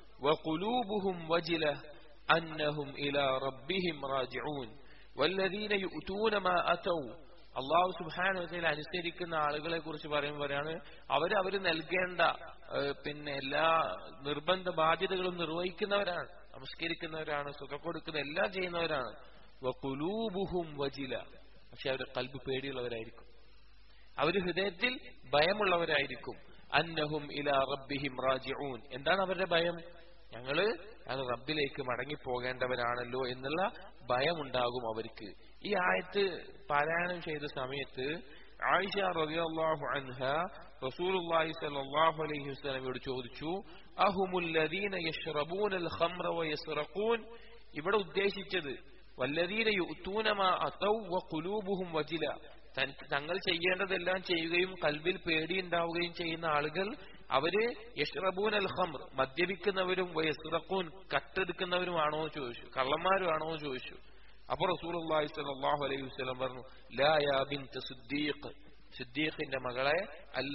വഖുലൂബുഹും വജില അന്നഹും ഇലാ റബ്ബിഹിം റാജിഊൻ വല്ലദീന യുഅതൂന മാ അതൗ അള്ളാഹു സുബ്ഹാനു വതആല അനുസരിക്കുന്ന ആളുകളെ കുറിച്ച് പറയുമ്പോഴാണ് അവർ അവർ നൽകേണ്ട ഏഹ്, പിന്നെ എല്ലാ നിർബന്ധ ബാധ്യതകളും നിർവഹിക്കുന്നവരാണ് നമസ്കരിക്കുന്നവരാണ് സുഖം കൊടുക്കുന്ന എല്ലാം ചെയ്യുന്നവരാണ് വഖുലൂബുഹും വജില പക്ഷെ അവരുടെ കൽബ് പേടിയുള്ളവരായിരിക്കും അവർ ഹൃദയത്തിൽ ഭയമുള്ളവരായിരിക്കും അന്നഹും ഇലാ റബ്ബിഹിം റാജിഊൻ എന്താണ് അവരുടെ ഭയം ഞങ്ങള് അത് റബ്ബിലേക്ക് മടങ്ങി പോകേണ്ടവരാണല്ലോ എന്നുള്ള ഭയമുണ്ടാകും അവർക്ക് ഈ ആയത്ത് പാരായണം ചെയ്ത സമയത്ത് ആയിഷ റളിയല്ലാഹു അൻഹ റസൂലുള്ളാഹി സ്വല്ലല്ലാഹു അലൈഹി വസല്ലമയോട് ചോദിച്ചു അഹുമുല്ലദീന യശ്റബൂനൽ ഖംറ വയസ്റഖൂൻ ഇവിടെ ഉദ്ദേശിച്ചത് വല്ലദീന യുഅ്തൂന മാ അതൗ വഖുലൂബുഹും വജില തൻ- തങ്ങൾ ചെയ്യേണ്ടതെല്ലാം ചെയ്യുകയും കൽബിൽ പേടിയുണ്ടാവുകയും ചെയ്യുന്ന ആളുകൾ അവര് യഷ്റബൂൻ അൽ ഖംർ മദ്യപിക്കുന്നവരും വയസ്റഖൂൻ കട്ടെടുക്കുന്നവരുമാണോ എന്ന് ചോദിച്ചു കള്ളന്മാരുമാണോ എന്ന് ചോദിച്ചു അപ്പൊ റസൂലുള്ളാഹി സ്വല്ലല്ലാഹു അലൈഹി വസല്ലം പറഞ്ഞു ലാ യാ ബിൻത സിദ്ദീഖ് സിദ്ദീഖിന്റെ മകളെ അല്ല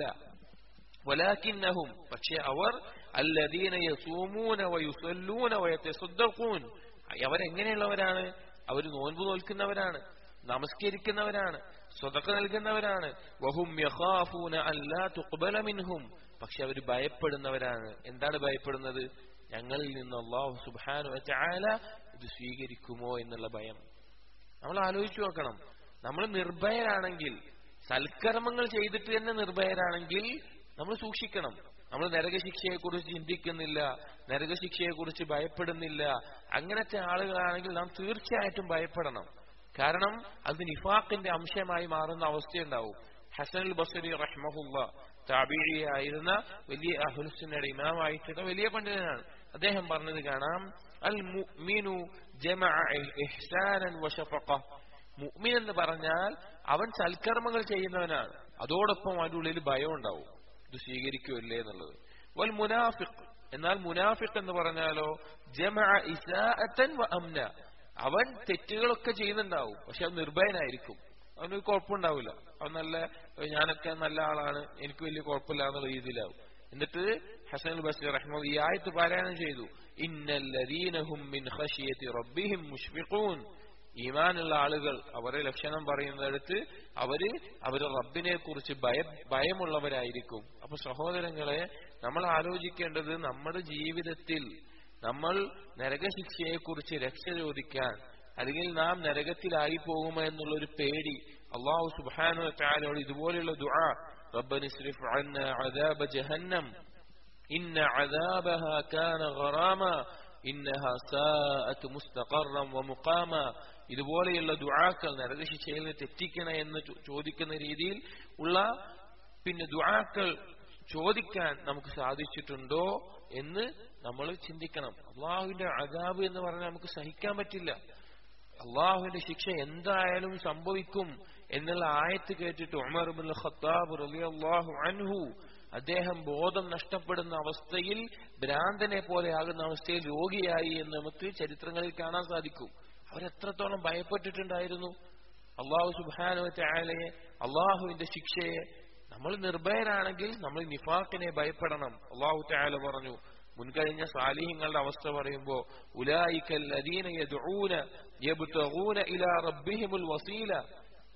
വലാകിന്നഹും പക്ഷെ അവർ അല്ലദീന യസൂമൂന വയുസല്ലൂന വയതസദ്ദഖൂൻ അവരെങ്ങനെയുള്ളവരാണ് അവർ നോൻപ് നോൽക്കുന്നവരാണ് നമസ്കരിക്കുന്നവരാണ് സ്വതക്ക നൽകുന്നവരാണ് വഹും യഖാഫൂന അല്ലാ തുഖ്ബല മിൻഹും പക്ഷെ അവർ ഭയപ്പെടുന്നവരാണ് എന്താണ് ഭയപ്പെടുന്നത് ഞങ്ങളിൽ നിന്ന് അള്ളാഹു സുബ്ഹാനഹു വതആല ഇത് സ്വീകരിക്കുമോ എന്നുള്ള ഭയം നമ്മൾ ആലോചിച്ചു നോക്കണം നമ്മൾ നിർഭയരാണെങ്കിൽ സൽക്കർമ്മങ്ങൾ ചെയ്തിട്ട് തന്നെ നിർഭയരാണെങ്കിൽ നമ്മൾ സൂക്ഷിക്കണം നമ്മൾ നരകശിക്ഷയെ കുറിച്ച് ചിന്തിക്കുന്നില്ല നരകശിക്ഷയെ കുറിച്ച് ഭയപ്പെടുന്നില്ല അങ്ങനത്തെ ആളുകളാണെങ്കിൽ നാം തീർച്ചയായിട്ടും ഭയപ്പെടണം കാരണം അത് നിഫാഖിന്റെ അംശമായി മാറുന്ന അവസ്ഥയുണ്ടാവും ഹസൻ ബസരി റഹ്മഹുല്ല താബിഴിയായിരുന്ന വലിയ അഹുൽസിനയുടെ ഇമാമായിട്ടുള്ള വലിയ പണ്ഡിതനാണ് അദ്ദേഹം പറഞ്ഞത് കാണാം അൽ മുഅ്മിനു ജമഅ ഇഹ്സാനൻ വശഫഖ മുഅ്മിൻ എന്ന് പറഞ്ഞാൽ അവൻ സൽക്കർമ്മങ്ങൾ ചെയ്യുന്നവനാണ് അതോടൊപ്പം അതിന്റെ ഉള്ളിൽ ഭയം ഉണ്ടാവും ഇത് സ്വീകരിക്കുമല്ലേ എന്നുള്ളത് വൽ മുനാഫിഖ് എന്നാൽ മുനാഫിഖ് എന്ന് പറഞ്ഞാലോ ജമഅ ഇസാഅത്തൻ വ അംന അവൻ തെറ്റുകളൊക്കെ ചെയ്യുന്നുണ്ടാവും പക്ഷെ അവൻ നിർഭയനായിരിക്കും അവന് കുഴപ്പമുണ്ടാവില്ല അവൻ നല്ല ഞാനൊക്കെ നല്ല ആളാണ് എനിക്ക് വലിയ കുഴപ്പമില്ല എന്നുള്ള രീതിയിലാവും എന്നിട്ട് ഹസൻ അൽ ബസ്രി റഹ്മ ഈ ആയത്ത് പാരായണം ചെയ്തു ഇന്നല്ലദീനഹും മിൻ ഖശിയത്തി റബ്ബിഹിം മുഷ്ഫിഖൂൻ ഈമാനുള്ള ആളുകൾ അവരെ ലക്ഷണം പറയുന്നിടത്ത് അവര് അവര് റബ്ബിനെ കുറിച്ച് ഭയ ഭയമുള്ളവരായിരിക്കും അപ്പൊ സഹോദരങ്ങളെ നമ്മൾ ആലോചിക്കേണ്ടത് നമ്മുടെ ജീവിതത്തിൽ നമ്മൾ നരകശിക്ഷയെ കുറിച്ച് രക്ഷ ചോദിക്കാൻ അല്ലെങ്കിൽ നാം നരകത്തിലായി പോകുമോ എന്നുള്ള ഒരു പേടി അള്ളാഹു സുബാനു താലോട് ഇതുപോലെയുള്ള ദുആ റബ്ബനി സ്രിഫ് അന്ന അദാബ ജഹന്നം ഇന്ന അദാബഹ കാന ഗറാമ ഇന്നഹ സാഅത്ത് മുസ്തഖറം വമുഖാമ ഇതുപോലെയുള്ള ദുആക്കൾ നരകശിക്ഷയിൽ നിന്ന് തെറ്റിക്കണ എന്ന് ചോ- ചോദിക്കുന്ന രീതിയിൽ ഉള്ള പിന്നെ ദുആക്കൾ ചോദിക്കാൻ നമുക്ക് സാധിച്ചിട്ടുണ്ടോ എന്ന് നമ്മൾ ചിന്തിക്കണം അള്ളാഹുവിന്റെ അതാബ് എന്ന് പറഞ്ഞാൽ നമുക്ക് സഹിക്കാൻ പറ്റില്ല അള്ളാഹുവിന്റെ ശിക്ഷ എന്തായാലും സംഭവിക്കും എന്നുള്ള ആയത്ത് കേട്ടിട്ട് ഉമർ ബിൻ ഖത്താബ് റളിയല്ലാഹു അൻഹു അദ്ദേഹം ബോധം നഷ്ടപ്പെടുന്ന അവസ്ഥയിൽ ഭ്രാന്തനെ പോലെ ആകുന്ന അവസ്ഥയിൽ രോഗിയായി എന്ന് നമുക്ക് ചരിത്രങ്ങളിൽ കാണാൻ സാധിക്കും അവരെത്രത്തോളം ഭയപ്പെട്ടിട്ടുണ്ടായിരുന്നു അള്ളാഹു സുബാനുവത്തെ ആലയെ അള്ളാഹുവിന്റെ ശിക്ഷയെ നമ്മൾ നിർഭയരാണെങ്കിൽ നമ്മൾ നിഫാഖിനെ ഭയപ്പെടണം അള്ളാഹു താല പറഞ്ഞു മുൻകഴിഞ്ഞ സാലിഹ്യങ്ങളുടെ അവസ്ഥ പറയുമ്പോ ഉലായിക്കൽ അദീന യദ്ഊന യബ്തഗൂന ഇലാ റബ്ബിഹിമുൽ വസീല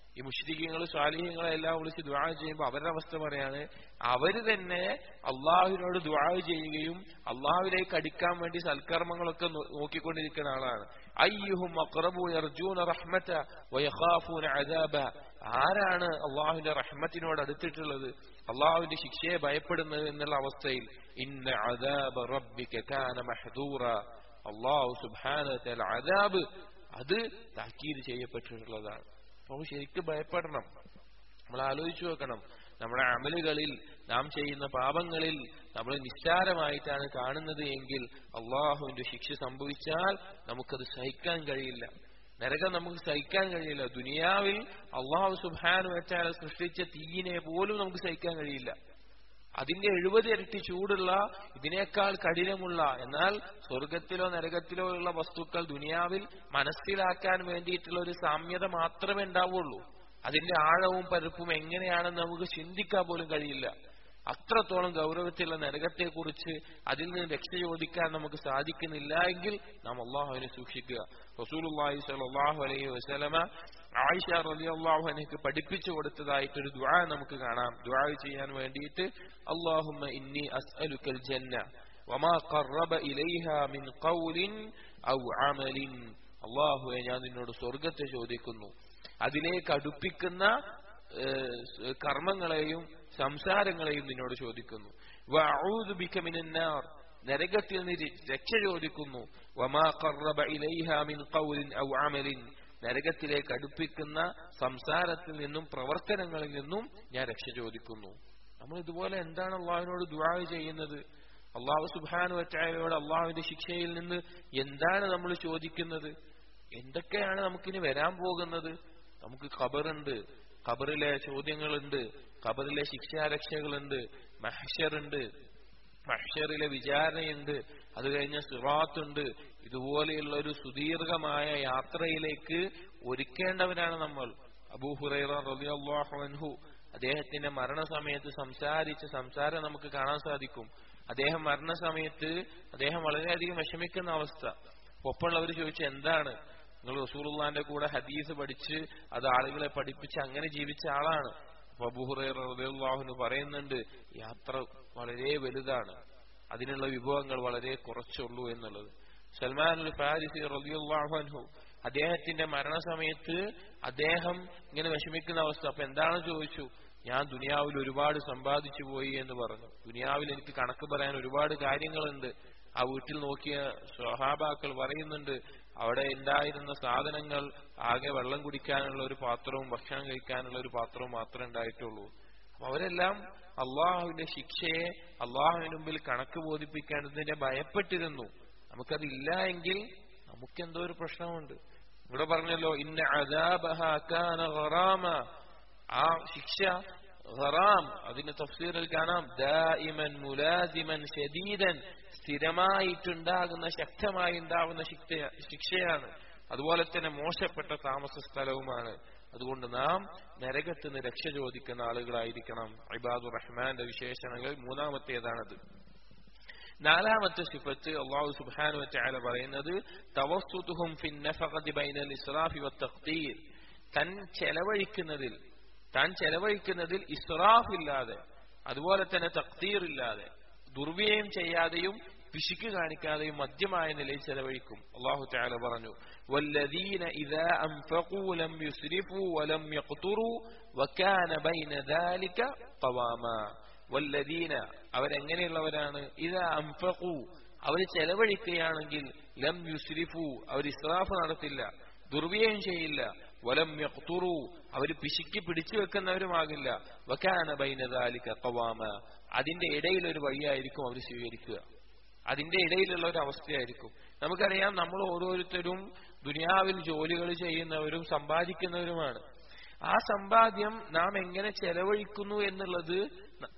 ഈ മുഷ്രിഖ്യങ്ങൾ സ്വാലിഹ്യങ്ങളെ എല്ലാം വിളിച്ച് ദുആ ചെയ്യുമ്പോൾ അവരുടെ അവസ്ഥ പറയാണ് അവര് തന്നെ അള്ളാഹുവിനോട് ദുആ ചെയ്യുകയും അള്ളാഹുവിലേക്ക് അടുക്കാൻ വേണ്ടി സൽക്കർമ്മങ്ങളൊക്കെ നോ- നോക്കിക്കൊണ്ടിരിക്കുന്ന ആളാണ് അയ്യുഹും അഖ്റബു യർജൂന റഹ്മത വയഖാഫൂന അദാബ ആരാണ് അള്ളാഹുവിന്റെ റഹ്മത്തിനോട് അടുത്തിട്ടുള്ളത് അള്ളാഹുവിന്റെ ശിക്ഷയെ ഭയപ്പെടുന്നത് എന്നുള്ള അവസ്ഥയിൽ ഇന്ന അദാബ റബ്ബിക കാന മഹ്ദൂറ അള്ളാഹു സുബ്ഹാനഹു വ തആല അദാബ് അത് താക്കീത് ചെയ്യപ്പെട്ടിട്ടുള്ളതാണ് അപ്പോൾ ശരിക്കും ഭയപ്പെടണം നമ്മൾ ആലോചിച്ചു നോക്കണം നമ്മുടെ അമലുകളിൽ നാം ചെയ്യുന്ന പാപങ്ങളിൽ നമ്മൾ നിസ്സാരമായിട്ടാണ് കാണുന്നത് എങ്കിൽ അള്ളാഹുവിന്റെ ശിക്ഷ സംഭവിച്ചാൽ നമുക്കത് സഹിക്കാൻ കഴിയില്ല നരകം നമുക്ക് സഹിക്കാൻ കഴിയില്ല ദുനിയാവിൽ അള്ളാഹു സുബാനു വെച്ചാൽ സൃഷ്ടിച്ച തീയിനെ പോലും നമുക്ക് സഹിക്കാൻ കഴിയില്ല അതിന്റെ എഴുപത് ഇരട്ടി ചൂടുള്ള ഇതിനേക്കാൾ കഠിനമുള്ള എന്നാൽ സ്വർഗത്തിലോ നരകത്തിലോ ഉള്ള വസ്തുക്കൾ ദുനിയാവിൽ മനസ്സിലാക്കാൻ വേണ്ടിയിട്ടുള്ള ഒരു സാമ്യത മാത്രമേ ഉണ്ടാവുള്ളൂ അതിന്റെ ആഴവും പരപ്പും എങ്ങനെയാണെന്ന് നമുക്ക് ചിന്തിക്കാൻ പോലും കഴിയില്ല അത്രത്തോളം ഗൗരവത്തിലുള്ള നരകത്തെക്കുറിച്ച് അതിൽ നിന്ന് രക്ഷ ചോദിക്കാൻ നമുക്ക് സാധിക്കുന്നില്ല എങ്കിൽ നാം അള്ളാഹുവിനെ സൂക്ഷിക്കുക റസൂലുള്ളാഹി സ്വല്ലല്ലാഹു അലൈഹി വസല്ലമ ആയിഷ റളിയല്ലാഹു അൻഹയ്ക്ക് പഠിപ്പിച്ചു കൊടുത്തതായിട്ടൊരു ദുആ നമുക്ക് കാണാം ദുആ ചെയ്യാൻ വേണ്ടിയിട്ട് അല്ലാഹുമ്മ ഇന്നി അസ്അലുക്കൽ ജന്ന വമാ ഖറബ ഇലൈഹ മിൻ ഖൗലിൻ ഔ അമലിൻ അള്ളാഹുവെ ഞാൻ നിന്നോട് സ്വർഗത്തെ ചോദിക്കുന്നു അതിലേക്ക് അടുപ്പിക്കുന്ന ഏഹ്, കർമ്മങ്ങളെയും സംസാരങ്ങളെയും നിന്നോട് ചോദിക്കുന്നു വഅഊദു ബിക മിനന്നാർ നരകത്തിൽ നിന്ന് രക്ഷ ചോദിക്കുന്നു വമാ ഖറബ ഇലൈഹ മിൻ ഖൗലിൻ ഔ അമലിൻ നരകത്തിലേക്ക് അടുപ്പിക്കുന്ന സംസാരത്തിൽ നിന്നും പ്രവർത്തനങ്ങളിൽ നിന്നും ഞാൻ രക്ഷ ചോദിക്കുന്നു നമ്മൾ ഇതുപോലെ എന്താണ് അള്ളാഹുവിനോട് ദുആ ചെയ്യുന്നത് അള്ളാഹു സുബാനു വറ്റായയോട് അള്ളാഹുവിന്റെ ശിക്ഷയിൽ നിന്ന് എന്താണ് നമ്മൾ ചോദിക്കുന്നത് എന്തൊക്കെയാണ് നമുക്കിനി വരാൻ പോകുന്നത് നമുക്ക് ഖബറുണ്ട് ഖബറിലെ ചോദ്യങ്ങളുണ്ട് ഖബറിലെ ശിക്ഷാരക്ഷകളുണ്ട് മഹ്ഷറുണ്ട് മഹ്ഷറിലെ വിചാരണയുണ്ട് അത് കഴിഞ്ഞ സിറാത്തുണ്ട് ഇതുപോലെയുള്ള ഒരു സുദീർഘമായ യാത്രയിലേക്ക് ഒരുക്കേണ്ടവരാണ് നമ്മൾ അബൂഹുറൈറ റളിയല്ലാഹു അൻഹു അദ്ദേഹത്തിന്റെ മരണസമയത്ത് സംസാരിച്ച സംസാരം നമുക്ക് കാണാൻ സാധിക്കും അദ്ദേഹം മരണസമയത്ത് അദ്ദേഹം വളരെയധികം വിഷമിക്കുന്ന അവസ്ഥ ഒപ്പമുള്ളവർ ചോദിച്ചു എന്താണ് നിങ്ങൾ റസൂലുള്ളാന്റെ കൂടെ ഹദീസ് പഠിച്ച് അത് ആളുകളെ പഠിപ്പിച്ച് അങ്ങനെ ജീവിച്ച ആളാണ് അപ്പൊ അബൂഹുറൈറിയാഹുന് പറയുന്നുണ്ട് യാത്ര വളരെ വലുതാണ് അതിനുള്ള വിഭവങ്ങൾ വളരെ കുറച്ചുള്ളൂ എന്നുള്ളത് സൽമാൻ ഉൽ ഫാരിസി റളിയല്ലാഹു അൻഹു അദ്ദേഹത്തിന്റെ മരണസമയത്ത് അദ്ദേഹം ഇങ്ങനെ വിഷമിക്കുന്ന അവസ്ഥ അപ്പൊ എന്താണ് ചോദിച്ചു ഞാൻ ദുനിയാവിൽ ഒരുപാട് സമ്പാദിച്ചു പോയി എന്ന് പറഞ്ഞു ദുനിയാവിൽ എനിക്ക് കണക്ക് പറയാൻ ഒരുപാട് കാര്യങ്ങളുണ്ട് ആ വീട്ടിൽ നോക്കിയ സ്വഹാബാക്കൾ പറയുന്നുണ്ട് അവിടെ ഉണ്ടായിരുന്ന സാധനങ്ങൾ ആകെ വെള്ളം കുടിക്കാനുള്ള ഒരു പാത്രവും ഭക്ഷണം കഴിക്കാനുള്ള ഒരു പാത്രവും മാത്രമേ ഉണ്ടായിട്ടുള്ളൂ അപ്പൊ അവരെല്ലാം അള്ളാഹുവിന്റെ ശിക്ഷയെ അള്ളാഹുവിന് മുമ്പിൽ കണക്ക് ബോധിപ്പിക്കേണ്ടതിനെ ഭയപ്പെട്ടിരുന്നു നമുക്കതില്ല എങ്കിൽ നമുക്കെന്തോ ഒരു പ്രശ്നമുണ്ട് ഇവിടെ പറഞ്ഞല്ലോ ഇന്ന അദാബഹ കാന ഗറാമ ആ ശിക്ഷ ഗറാം അതിന്റെ തഫ്സീറിൽ കാണാം ദായിമൻ മുലാസിമൻ ഷദീദൻ സ്ഥിരമായിട്ടുണ്ടാകുന്ന ശക്തമായി ഉണ്ടാകുന്ന ശിക്ഷ- ശിക്ഷയാണ് അതുപോലെ തന്നെ മോശപ്പെട്ട താമസ സ്ഥലവുമാണ് അതുകൊണ്ട് നാം നരകത്ത് നിന്ന് രക്ഷ ചോദിക്കുന്ന ആളുകളായിരിക്കണം ഇബാദുർ റഹ്മാന്റെ വിശേഷണങ്ങൾ മൂന്നാമത്തേതാണത് നാലാമത്തെ സിഫത്ത് അള്ളാഹു സുബ്ഹാനു വതആല പറയുന്നത് തവസ്സുതുഹും ഫിൻ നഫഖതി ബൈനൽ ഇസ്റാഫി വത്തഖ്തീർ തൻ ചെലവഴിക്കുന്നതിൽ താൻ ചെലവഴിക്കുന്നതിൽ ഇസ്റാഫ് ഇല്ലാതെ അതുപോലെ തന്നെ തഖ്തീർ ഇല്ലാതെ ദുർവ്യയം ചെയ്യാതെയും പിശുക്ക് കാണിക്കാതെയും മധ്യമായ നിലയിൽ ചെലവഴിക്കും അള്ളാഹു തആല പറഞ്ഞു വല്ലദീന ഇദാ അൻഫഖൂ ലം യുസ്രിഫൂ വലം യഖ്തുറൂ വകാന ബൈന ദാലിക ഖവാമാ വല്ലദീന അവരെങ്ങനെയുള്ളവരാണ് ഇതാ അംഫഖു അവർ ചെലവഴിക്കുകയാണെങ്കിൽ ലം യുസ്രിഫു അവർ ഇസ്രാഫ് നടത്തില്ല ദുർവ്യയം ചെയ്യില്ല വലം യഖ്തുറു അവർ പിശുക്കി പിടിച്ചു വെക്കുന്നവരുമാകില്ല വക്കാന ബൈനദാലിക ഖവാമ അതിന്റെ ഇടയിൽ ഒരു വഴിയായിരിക്കും അവർ സ്വീകരിക്കുക അതിന്റെ ഇടയിലുള്ള ഒരു അവസ്ഥയായിരിക്കും നമുക്കറിയാം നമ്മൾ ഓരോരുത്തരും ദുനിയാവിൽ ജോലികൾ ചെയ്യുന്നവരും സമ്പാദിക്കുന്നവരുമാണ് ആ സമ്പാദ്യം നാം എങ്ങനെ ചെലവഴിക്കുന്നു എന്നുള്ളത് ന-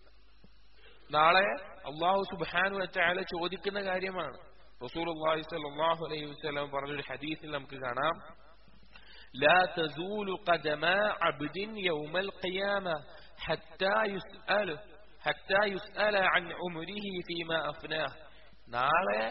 നാളെ അള്ളാഹു സുബാനു വച്ചാല ചോദിക്കുന്ന കാര്യമാണ് റസൂൽ അള്ളാഹി സല്ലാഹു അലൈഹി വസ്ലം പറഞ്ഞൊരു ഹദീസിൽ നമുക്ക് കാണാം لا تزول قدما عبد يوم القيامة حتى يسأل حتى يسأل عن عمره فيما أفناه നാളെ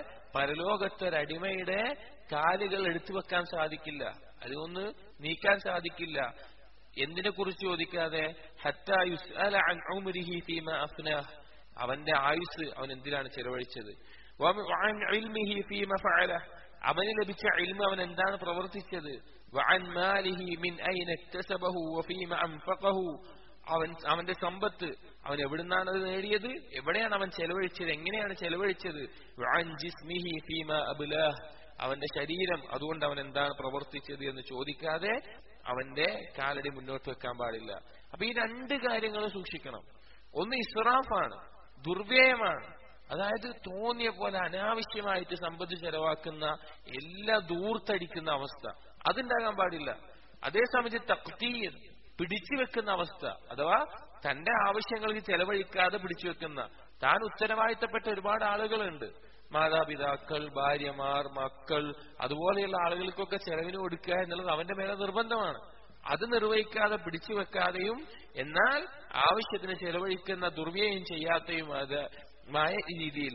പരലോകത്തൊരടിമയുടെ കാലുകൾ എടുത്തു വെക്കാൻ സാധിക്കില്ല അതൊന്ന് നീക്കാൻ സാധിക്കില്ല എന്തിനെ കുറിച്ച് ചോദിക്കാതെ ഹത്താ യുസ്അല അൻ ഉംരിഹി ഫീമ അഫ്നാഹ് അവന്റെ ആയുസ് അവൻ എന്തിനാണ് ചെലവഴിച്ചത് വ- വഅൻ ഇൽമിഹി ഫീമ ഫഅലഹ് അവന് ലഭിച്ച ഇൽമ അവൻ എന്താണ് പ്രവർത്തിച്ചത് വഅൻ മാലിഹി മിൻ ഐന ഇക്തസബഹു വഫീമ അൻഫഖഹു അവൻ അവന്റെ സമ്പത്ത് അവൻ എവിടുന്നാണ് അത് നേടിയത് എവിടെയാണ് അവൻ ചെലവഴിച്ചത് എങ്ങനെയാണ് ചെലവഴിച്ചത് വഅൻ ജിസ്മിഹി ഫീമ അബ്ലാഹ് അവന്റെ ശരീരം അതുകൊണ്ട് അവൻ എന്താണ് പ്രവർത്തിച്ചത് എന്ന് ചോദിക്കാതെ അവന്റെ കാലടി മുന്നോട്ട് വെക്കാൻ പാടില്ല അപ്പൊ ഈ രണ്ട് കാര്യങ്ങളും സൂക്ഷിക്കണം ഒന്ന് ഇസ്രാഫാണ് ദുർവ്യയമാണ് അതായത് തോന്നിയ പോലെ അനാവശ്യമായിട്ട് സമ്പത്ത് ചെലവാക്കുന്ന എല്ലാ ദൂർത്തടിക്കുന്ന അവസ്ഥ അതുണ്ടാകാൻ പാടില്ല അതേസമയത്ത് തക്തീർ പിടിച്ചു വെക്കുന്ന അവസ്ഥ അഥവാ തന്റെ ആവശ്യങ്ങൾക്ക് ചെലവഴിക്കാതെ പിടിച്ചു വെക്കുന്ന താൻ ഉത്തരവാദിത്തപ്പെട്ട ഒരുപാട് ആളുകളുണ്ട് മാതാപിതാക്കൾ ഭാര്യമാർ മക്കൾ അതുപോലെയുള്ള ആളുകൾക്കൊക്കെ ചെലവിന് കൊടുക്കുക എന്നുള്ളത് അവന്റെ മേലെ നിർബന്ധമാണ് അത് നിർവഹിക്കാതെ പിടിച്ചു വെക്കാതെയും എന്നാൽ ആവശ്യത്തിന് ചെലവഴിക്കുന്ന ദുർവ്യയം ചെയ്യാത്തയും മായ രീതിയിൽ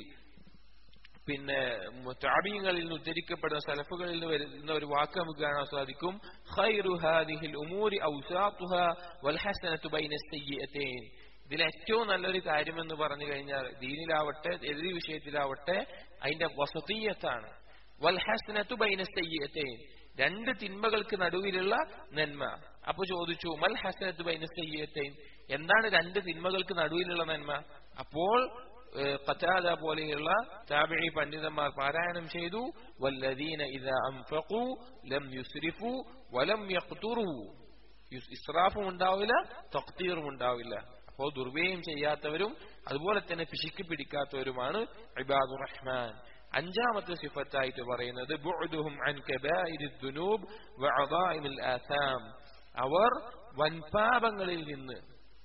പിന്നെ താബീങ്ങളിൽ നിന്ന് ഉദ്ധരിക്കപ്പെടുന്ന സലഫുകളിൽ നിന്ന് വരുന്ന ഒരു വാക്ക് നമുക്ക് കാണാൻ സാധിക്കും ഖൈറു ഹാദിഹിൽ ഉമൂരി ഔസാത്തുഹ വൽ ഹസനതു ബൈന സയ്യിഅതൈൻ ഇതിൽ ഏറ്റവും നല്ലൊരു കാര്യമെന്ന് പറഞ്ഞു കഴിഞ്ഞാൽ ദീനിലാവട്ടെ ഏത് വിഷയത്തിലാവട്ടെ അതിന്റെ വസതീയത്താണ് വൽ ഹസനതു ബൈന സയ്യിഅതൈൻ രണ്ട് തിന്മകൾക്ക് നടുവിലുള്ള നന്മ അപ്പൊ ചോദിച്ചു മൽ ഹസനത്ത് ബൈന സയ്യിഅത്തൈൻ എന്താണ് രണ്ട് തിന്മകൾക്ക് നടുവിലുള്ള നന്മ അപ്പോൾ ഖതാദ പോലെയുള്ള താബിഈ പണ്ഡിതന്മാർ പാരായണം ചെയ്തു വല്ലദീന ഇദാ അൻഫഖു ലം യുസ്രിഫു വലം യഖ്തുറു ഇസ്രാഫും ഉണ്ടാവില്ല തഖ്തീറും ഉണ്ടാവില്ല അപ്പോൾ ദുർവ്യയം ചെയ്യാത്തവരും അതുപോലെ തന്നെ പിശുക്കി പിടിക്കാത്തവരുമാണ് ഇബാദുർ റഹ്മാൻ അഞ്ചാമത്തെ സിഫത്തായിട്ട് പറയുന്നത് ബുഅദുഹും അൻ കബായിരിദ് ദുനൂബ് വഅദാഇമിൽ ആസാം അവർ വൻപാപങ്ങളിൽ നിന്ന്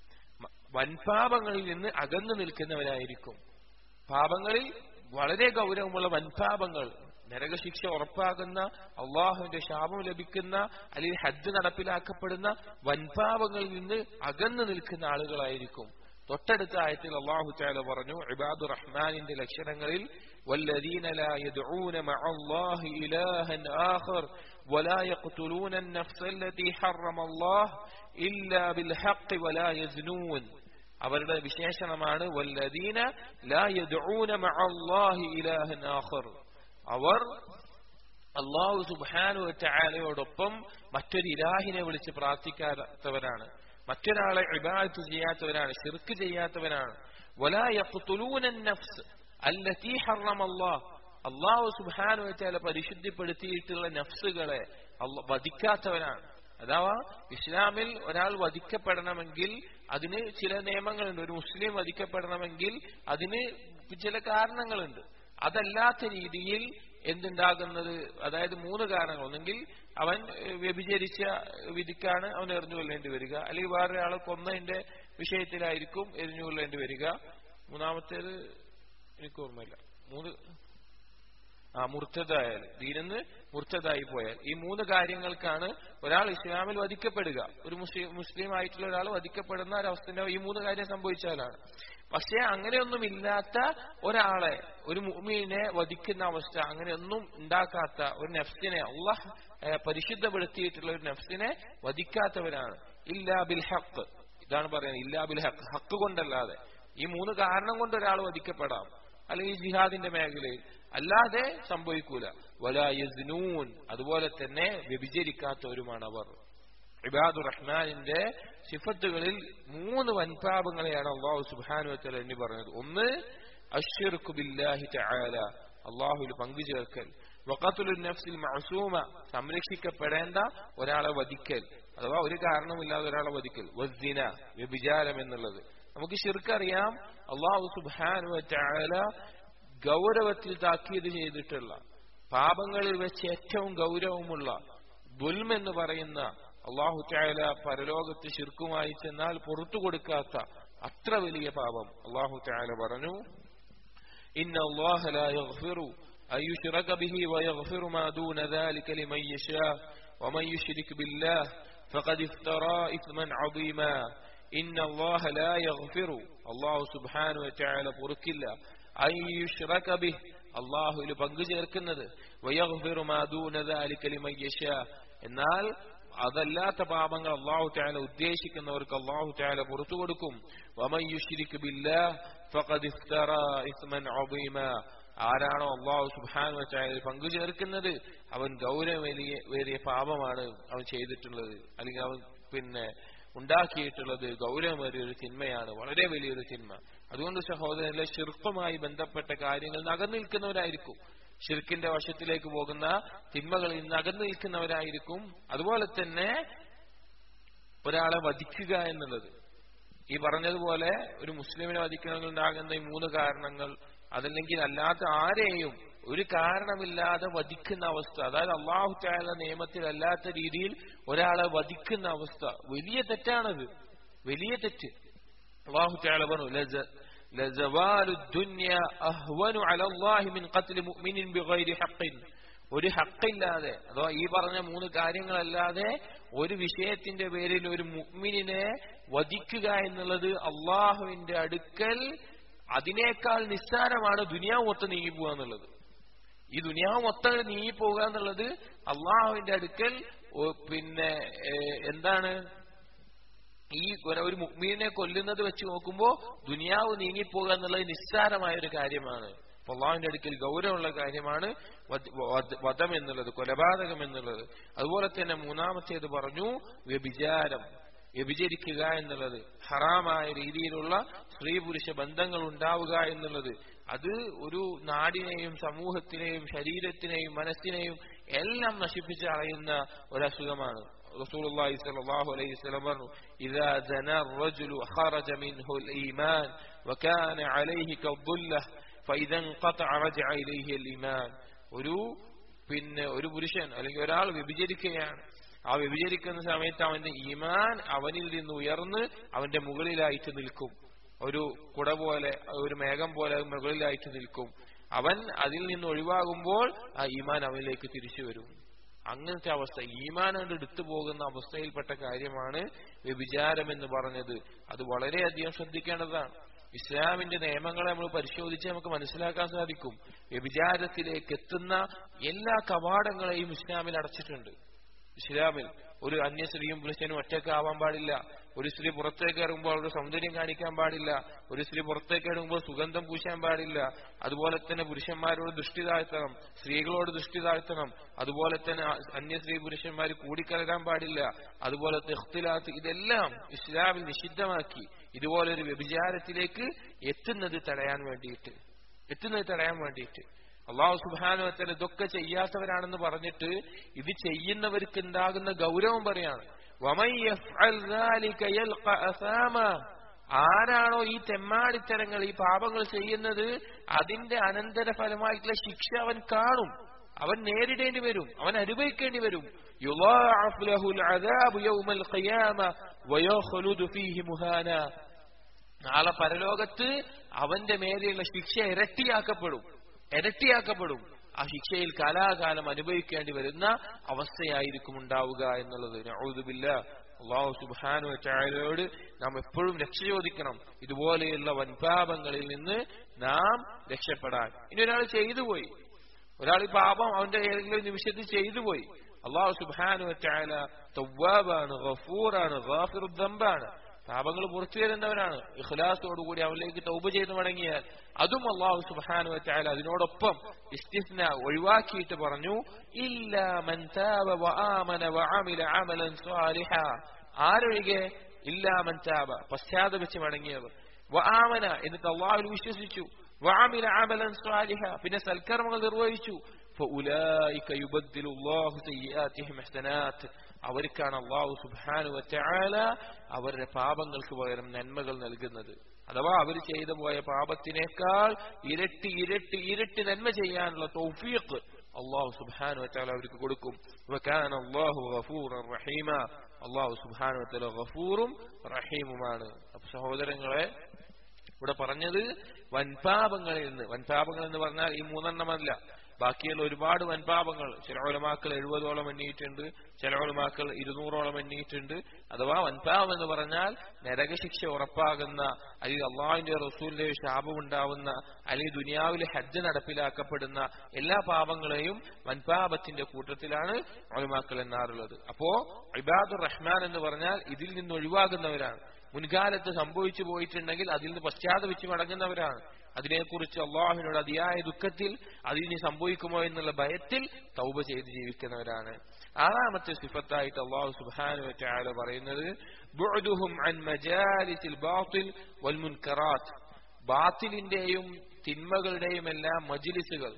വൻപാപങ്ങളിൽ നിന്ന് അകന്നു നിൽക്കുന്നവരായിരിക്കും പാപങ്ങളിൽ വളരെ ഗൗരവമുള്ള വൻപാപങ്ങൾ നരകശിക്ഷ ഉറപ്പാകുന്ന അള്ളാഹുവിന്റെ ശാപം ലഭിക്കുന്ന അല്ലെങ്കിൽ ഹജ്ജ് നടപ്പിലാക്കപ്പെടുന്ന വൻപാപങ്ങളിൽ നിന്ന് അകന്നു നിൽക്കുന്ന ആളുകളായിരിക്കും തൊട്ടടുത്ത ആയത്തിൽ അള്ളാഹു ചാല പറഞ്ഞു ഇബാദു റഹ്മാനിന്റെ ലക്ഷണങ്ങളിൽ والذين لا يدعون مع الله إلها آخر ولا يقتلون النفس التي حرم الله إلا بالحق ولا يزنون അവരുടെ വിശേഷണമാണ് വല്ലദീന ലാ യദ്ഊന മഅ അല്ലാഹി ഇലാഹൻ ആഖർ അവർ അള്ളാഹു സുബ്ഹാനഹു വതആലയോടൊപ്പം മറ്റൊരു ഇലാഹിനെ വിളിച്ച് പ്രാർത്ഥിക്കാത്തവരാണ് മറ്റൊരാളെ ഇബാദത്ത് ചെയ്യാത്തവരാണ് ഷിർക്ക് ചെയ്യാത്തവരാണ് വലാ യഖ്തുലൂന നഫ്സ് അല്ലതീ ഹറമ അല്ലാഹ് അള്ളാഹു സുബ്ഹാനഹു വതആല പരിശുദ്ധിപ്പെടുത്തിയിട്ടുള്ള നഫ്സുകളെ വധിക്കാത്തവരാണ് അഥവാ ഇസ്ലാമിൽ ഒരാൾ വധിക്കപ്പെടണമെങ്കിൽ അതിന് ചില നിയമങ്ങളുണ്ട് ഒരു മുസ്ലിം വധിക്കപ്പെടണമെങ്കിൽ അതിന് ചില കാരണങ്ങളുണ്ട് അതല്ലാത്ത രീതിയിൽ എന്തുണ്ടാകുന്നത് അതായത് മൂന്ന് കാരണങ്ങൾ ഒന്നെങ്കിൽ അവൻ വ്യഭിചരിച്ച വിധിക്കാണ് അവൻ എറിഞ്ഞു കൊല്ലേണ്ടി വരിക അല്ലെങ്കിൽ വേറൊരാളെ കൊന്നതിന്റെ വിഷയത്തിലായിരിക്കും എറിഞ്ഞു കൊല്ലേണ്ടി വരിക മൂന്നാമത്തേത് എനിക്ക് ഓർമ്മയില്ല മൂന്ന് ആ മുർത്തതായാൽ ദീനെന്ന് മുർത്തതായി പോയാൽ ഈ മൂന്ന് കാര്യങ്ങൾക്കാണ് ഒരാൾ ഇസ്ലാമിൽ വധിക്കപ്പെടുക ഒരു മുസ്ലിം മുസ്ലിം ആയിട്ടുള്ള ഒരാൾ വധിക്കപ്പെടുന്ന ഒരവസ്ഥ ഈ മൂന്ന് കാര്യം സംഭവിച്ചാലാണ് പക്ഷെ അങ്ങനെയൊന്നും ഇല്ലാത്ത ഒരാളെ ഒരു മുഅ്മിനെ വധിക്കുന്ന അവസ്ഥ അങ്ങനെയൊന്നും ഉണ്ടാക്കാത്ത ഒരു നഫ്സിനെ അള്ളാഹ് പരിശുദ്ധപ്പെടുത്തിയിട്ടുള്ള ഒരു നഫ്സിനെ വധിക്കാത്തവരാണ് ഇല്ലാ ബിൽ ഹക്ക് ഇതാണ് പറയുന്നത് ഇല്ലാ ബിൽ ഹക്ക് ഹക്ക് കൊണ്ടല്ലാതെ ഈ മൂന്ന് കാരണം കൊണ്ട് ഒരാൾ വധിക്കപ്പെടാം അല്ലെങ്കിൽ ജിഹാദിന്റെ മേഖലയിൽ അല്ലാതെ സംഭവിക്കൂല വലാ യസ്നൂൻ അതുപോലെ തന്നെ വ്യഭിചരിക്കാത്തവരുമാണ് അവർ ഇബാദുർ റഹ്മാനിന്റെ സിഫത്തുകളിൽ മൂന്ന് വൻപാപങ്ങളെയാണ് അള്ളാഹു സുബാനുവത്തൽ എണ്ണി പറഞ്ഞത് ഒന്ന് അഷ്ർഖു ബില്ലാഹി തആല അള്ളാഹുൽ പങ്കുചേർക്കൽ വഖത്തുൽ നഫ്സിൽ മഅസൂമ സംരക്ഷിക്കപ്പെടേണ്ട ഒരാളെ വധിക്കൽ അഥവാ ഒരു കാരണമില്ലാതെ ഒരാളെ വധിക്കൽ വസ്ദിന വ്യഭിചാരം എന്നുള്ളത് നമുക്ക് ശിർക്കറിയാം അള്ളാഹു സുബാനു തആല ഗൗരവത്തിൽ താക്കീത് ചെയ്തിട്ടുള്ള പാപങ്ങളിൽ വെച്ച് ഏറ്റവും ഗൗരവമുള്ള ദുൽം എന്ന് പറയുന്ന അള്ളാഹു ചായാല പരലോകത്ത് ശിർക്കുമായി ചെന്നാൽ പുറത്തു കൊടുക്കാത്ത അത്ര വലിയ പാപം അള്ളാഹു ചായാല പറഞ്ഞു ഇന്ന അള്ളാഹ ലാ യഗ്ഫിറു أن يشرك به ويغفر ما دون ذلك لمن يشاء ومن يشرك بالله فقد افترى إثما عظيما إن الله لا يغفر الله سبحانه وتعالى പൊറുക്കില്ല أن يشرك به അള്ളാഹുവിൽ പങ്കു ചേർക്കുന്നത് വയഗ്ഫിറു മാ ദൂന ദാലിക ലിമൻ യശാ എന്നാൽ അതല്ലാത്ത പാപങ്ങൾ അള്ളാഹു ചാല ഉദ്ദേശിക്കുന്നവർക്ക് അള്ളാഹു ചാല പുറത്തു കൊടുക്കും വമൻ യുശ്രിക് ബില്ലാഹ് ഫഖദ് ഇഫ്തറ ഇസ്മൻ അദീമ ആരാണോ അള്ളാഹു സുബ്ഹാനഹു വതആല പങ്കു ചേർക്കുന്നത് അവൻ ഗൗരവമേറിയ വേറിയ പാപമാണ് അവൻ ചെയ്തിട്ടുള്ളത് അല്ലെങ്കിൽ അവൻ പിന്നെ ഉണ്ടാക്കിയിട്ടുള്ളത് ഗൗരവമേറിയ ഒരു തിന്മയാണ് വളരെ വലിയൊരു തിന്മ അതുകൊണ്ട് സഹോദരനിലെ ശിർപ്പുമായി ബന്ധപ്പെട്ട കാര്യങ്ങൾ നകന്നു നിൽക്കുന്നവരായിരിക്കും ഷിർക്കിന്റെ വശത്തിലേക്ക് പോകുന്ന തിന്മകളിൽ നിന്ന് അകന്നു നിൽക്കുന്നവരായിരിക്കും അതുപോലെ തന്നെ ഒരാളെ വധിക്കുക എന്നുള്ളത് ഈ പറഞ്ഞതുപോലെ ഒരു മുസ്ലിമിനെ വധിക്കണമെന്നുണ്ടാകുന്ന ഈ മൂന്ന് കാരണങ്ങൾ അതല്ലെങ്കിൽ അല്ലാത്ത ആരെയും ഒരു കാരണമില്ലാതെ വധിക്കുന്ന അവസ്ഥ അതായത് അള്ളാഹു ചായ നിയമത്തിൽ അല്ലാത്ത രീതിയിൽ ഒരാളെ വധിക്കുന്ന അവസ്ഥ വലിയ തെറ്റാണത് വലിയ തെറ്റ് അള്ളാഹു ചായ പറഞ്ഞു ലജ لزوال الدنيا أهون على الله من قتل مؤمن بغير حق ഒരു ഹക്കില്ലാതെ അഥവാ ഈ പറഞ്ഞ മൂന്ന് കാര്യങ്ങളല്ലാതെ ഒരു വിഷയത്തിന്റെ പേരിൽ ഒരു മുഅ്മിനിനെ വധിക്കുക എന്നുള്ളത് അള്ളാഹുവിന്റെ അടുക്കൽ അതിനേക്കാൾ നിസ്സാരമാണ് ദുനിയാവ് മൊത്തം നീങ്ങിപ്പോവുക എന്നുള്ളത് ഈ ദുനിയാവ് മൊത്തം നീങ്ങിപ്പോവുക എന്നുള്ളത് അള്ളാഹുവിന്റെ അടുക്കൽ പിന്നെ എന്താണ് ഈ ഒരു മുഗ്മീനെ കൊല്ലുന്നത് വെച്ച് നോക്കുമ്പോ ദുനിയാവ് നീങ്ങിപ്പോകുക എന്നുള്ളത് നിസ്സാരമായ ഒരു കാര്യമാണ് അള്ളാഹുവിന്റെ അടുക്കൽ ഗൗരവമുള്ള കാര്യമാണ് വധം എന്നുള്ളത് കൊലപാതകം എന്നുള്ളത് അതുപോലെ തന്നെ മൂന്നാമത്തേത് പറഞ്ഞു വ്യഭിചാരം വ്യഭിചരിക്കുക എന്നുള്ളത് ഹറാമായ രീതിയിലുള്ള സ്ത്രീ പുരുഷ ബന്ധങ്ങൾ ഉണ്ടാവുക എന്നുള്ളത് അത് ഒരു നാടിനെയും സമൂഹത്തിനെയും ശരീരത്തിനെയും മനസ്സിനെയും എല്ലാം നശിപ്പിച്ച് കളയുന്ന ഒരസുഖമാണ് رسول الله صلى الله عليه وسلم إذا زنى الرجل خرج منه الإيمان وكان عليه كالظلة فإذا انقطع رجع إليه الإيمان ഒരു പിന്നെ ഒരു പുരുഷൻ അല്ലെങ്കിൽ ഒരാൾ വ്യഭിചരിക്കുകയാണ് ആ വ്യഭിചരിക്കുന്ന സമയത്ത് അവന്റെ ഈമാൻ അവനിൽ നിന്ന് ഉയർന്ന് അവന്റെ മുകളിലായിട്ട് നിൽക്കും ഒരു കുട പോലെ ഒരു മേഘം പോലെ മുകളിലായിട്ട് നിൽക്കും അവൻ അതിൽ നിന്ന് ഒഴിവാകുമ്പോൾ ആ ഈമാൻ അവനിലേക്ക് തിരിച്ചു വരും അങ്ങനത്തെ അവസ്ഥ ഈമാൻ കൊണ്ട് എടുത്തു പോകുന്ന അവസ്ഥയിൽപ്പെട്ട കാര്യമാണ് വ്യഭിചാരം എന്ന് പറഞ്ഞത് അത് വളരെയധികം ശ്രദ്ധിക്കേണ്ടതാണ് ഇസ്ലാമിന്റെ നിയമങ്ങളെ നമ്മൾ പരിശോധിച്ച് നമുക്ക് മനസ്സിലാക്കാൻ സാധിക്കും വ്യഭിചാരത്തിലേക്ക് എത്തുന്ന എല്ലാ കവാടങ്ങളെയും ഇസ്ലാമിൽ അടച്ചിട്ടുണ്ട് ഇസ്ലാമിൽ ഒരു അന്യ സ്ത്രീയും പുരുഷനും ഒറ്റക്കാവാൻ പാടില്ല ഒരു സ്ത്രീ പുറത്തേക്ക് ഇറങ്ങുമ്പോൾ അവരുടെ സൗന്ദര്യം കാണിക്കാൻ പാടില്ല ഒരു സ്ത്രീ പുറത്തേക്ക് ഇറങ്ങുമ്പോൾ സുഗന്ധം പൂശാൻ പാടില്ല അതുപോലെ തന്നെ പുരുഷന്മാരോട് ദൃഷ്ടി താഴ്ത്തണം സ്ത്രീകളോട് ദൃഷ്ടി താഴ്ത്തണം അതുപോലെ തന്നെ അന്യ സ്ത്രീ പുരുഷന്മാർ കൂടിക്കലരാൻ പാടില്ല അതുപോലെ തെഖ്തിലാത്ത് ഇതെല്ലാം ഇസ്ലാമിൽ നിഷിദ്ധമാക്കി ഇതുപോലൊരു വ്യഭിചാരത്തിലേക്ക് എത്തുന്നത് തടയാൻ വേണ്ടിയിട്ട് എത്തുന്നത് തടയാൻ വേണ്ടിയിട്ട് അള്ളാഹു സുബാനുവത്തല ഇതൊക്കെ ചെയ്യാത്തവരാണെന്ന് പറഞ്ഞിട്ട് ഇത് ചെയ്യുന്നവർക്ക് ഉണ്ടാകുന്ന ഗൗരവം പറയാണ് ആരാണോ ഈ തെമ്മാടിത്തരങ്ങൾ ഈ പാപങ്ങൾ ചെയ്യുന്നത് അതിന്റെ അനന്തര ഫലമായിട്ടുള്ള ശിക്ഷ അവൻ കാണും അവൻ നേരിടേണ്ടി വരും അവൻ അനുഭവിക്കേണ്ടി വരും നാളെ പരലോകത്ത് അവന്റെ മേലെയുള്ള ശിക്ഷ ഇരട്ടിയാക്കപ്പെടും ഇരട്ടിയാക്കപ്പെടും ആ ശിക്ഷയിൽ കാലാകാലം അനുഭവിക്കേണ്ടി വരുന്ന അവസ്ഥയായിരിക്കും ഉണ്ടാവുക എന്നുള്ളത് നൗദുബില്ല അള്ളാഹു സുബാനു ചായലോട് നാം എപ്പോഴും രക്ഷ ചോദിക്കണം ഇതുപോലെയുള്ള വൻപാപങ്ങളിൽ നിന്ന് നാം രക്ഷപ്പെടാൻ ഇനി ഒരാൾ ചെയ്തു പോയി ഒരാൾ ഈ പാപം അവന്റെ ഏതെങ്കിലും നിമിഷത്തിൽ ചെയ്തു പോയി അള്ളാഹു സുബാനു ചായല തവ്വാബാണ് ഗഫൂറാണ് ഗാഫിറുദ്ദംബാണ് പാപങ്ങൾ പുറത്തു വരുന്നവനാണ് ഇഖ്ലാസോടുകൂടി അവനിലേക്ക് തൗബ ചെയ്ത് മടങ്ങിയാൽ അതും അള്ളാഹു സുബാനു വെച്ചാൽ അതിനോടൊപ്പം ഇസ്തിസ്ന ഒഴിവാക്കിയിട്ട് പറഞ്ഞു ഇല്ല മൻ താബ വആമന വഅമില അമലൻ സ്വാലിഹ ആരൊഴികെ ഇല്ലാ മൻ താബ പശ്ചാത്തപിച്ച് മടങ്ങിയവർ വആമന എന്നിട്ട് അള്ളാഹുവിൽ വിശ്വസിച്ചു വഅമില അമലൻ സ്വാലിഹ പിന്നെ സൽക്കർമ്മങ്ങൾ നിർവഹിച്ചു فأولئك يبدل الله سيئاتهم حسنات അവർക്കാണ് അള്ളാഹു സുബാനു വറ്റാല അവരുടെ പാപങ്ങൾക്ക് പകരം നന്മകൾ നൽകുന്നത് അഥവാ അവർ ചെയ്തു പോയ പാപത്തിനേക്കാൾ ഇരട്ടി ഇരട്ടി ഇരട്ടി നന്മ ചെയ്യാനുള്ള തൗഫീഖ് അള്ളാഹു സുബാനു വറ്റാല അവർക്ക് കൊടുക്കും വക്കാന അള്ളാഹു ഗഫൂർ റഹീമ അള്ളാഹു സുബാനു വറ്റാല ഗഫൂറും റഹീമുമാണ് അപ്പൊ സഹോദരങ്ങളെ ഇവിടെ പറഞ്ഞത് വൻപാപങ്ങളിൽ നിന്ന് വൻപാപങ്ങൾ എന്ന് പറഞ്ഞാൽ ഈ മൂന്നെണ്ണമല്ല ബാക്കിയുള്ള ഒരുപാട് വൻപാപങ്ങൾ ചില ഉലമാക്കൾ എഴുപതോളം എണ്ണിയിട്ടുണ്ട് ചില ഉലമാക്കൾ ഇരുന്നൂറോളം എണ്ണിയിട്ടുണ്ട് അഥവാ വൻപാപം എന്ന് പറഞ്ഞാൽ നരകശിക്ഷ ഉറപ്പാകുന്ന അല്ലെങ്കിൽ അള്ളാഹിന്റെ റസൂലിന്റെ ശാപം ഉണ്ടാവുന്ന അല്ലെങ്കിൽ ദുനിയാവിലെ ഹജ്ജ് നടപ്പിലാക്കപ്പെടുന്ന എല്ലാ പാപങ്ങളെയും വൻപാപത്തിന്റെ കൂട്ടത്തിലാണ് ഉലമാക്കൾ എന്നാറുള്ളത് അപ്പോ ഇബാദുർ റഹ്മാൻ എന്ന് പറഞ്ഞാൽ ഇതിൽ നിന്ന് ഒഴിവാകുന്നവരാണ് മുൻകാലത്ത് സംഭവിച്ചു പോയിട്ടുണ്ടെങ്കിൽ അതിൽ നിന്ന് പശ്ചാത്തപിച്ച് മടങ്ങുന്നവരാണ് അതിനെക്കുറിച്ച് അള്ളാഹുവിനോട് അതിയായ ദുഃഖത്തിൽ അതിന് സംഭവിക്കുമോ എന്നുള്ള ഭയത്തിൽ തൗബ ചെയ്ത് ജീവിക്കുന്നവരാണ് ആറാമത്തെ സിഫത്തായിട്ട് അള്ളാഹു സുബാനു വറ്റാല പറയുന്നത് ബുഅദുഹും അൻ മജാലിസിൽ ബാത്തിൽ വൽ മുൻകറാത്ത് ബാത്തിലിന്റെയും തിന്മകളുടെയും എല്ലാം മജിലിസുകൾ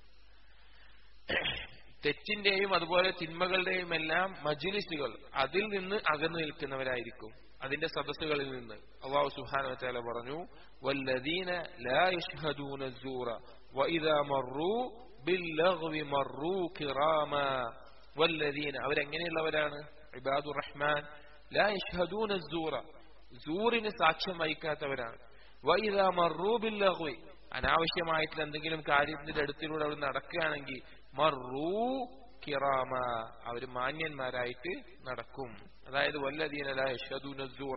തെറ്റിന്റെയും അതുപോലെ തിന്മകളുടെയും എല്ലാം മജിലിസുകൾ അതിൽ നിന്ന് അകന്നു നിൽക്കുന്നവരായിരിക്കും അതിന്റെ സദസ്സുകളിൽ നിന്ന് അള്ളാഹു സുഹാന വച്ചാല പറഞ്ഞു വല്ലദീന ലാ യഷ്ഹദൂന الزور وإذا مروا باللغو مروا كراما വല്ലദീന അവരെങ്ങനെയുള്ളവരാണ് ഇബാദുർ റഹ്മാൻ ലാ യഷ്ഹദൂന الزور സൂറിന് സാക്ഷ്യം വഹിക്കാത്തവരാണ് വൈദാ മറൂ ബില്ലഹ്വി അനാവശ്യമായിട്ടുള്ള എന്തെങ്കിലും കാര്യത്തിന്റെ അടുത്തിലൂടെ അവർ നടക്കുകയാണെങ്കിൽ മറൂ കിറാമ അവർ മാന്യന്മാരായിട്ട് നടക്കും അതായത് വല്ലദീന ലാ യഷ്ഹദൂന الزور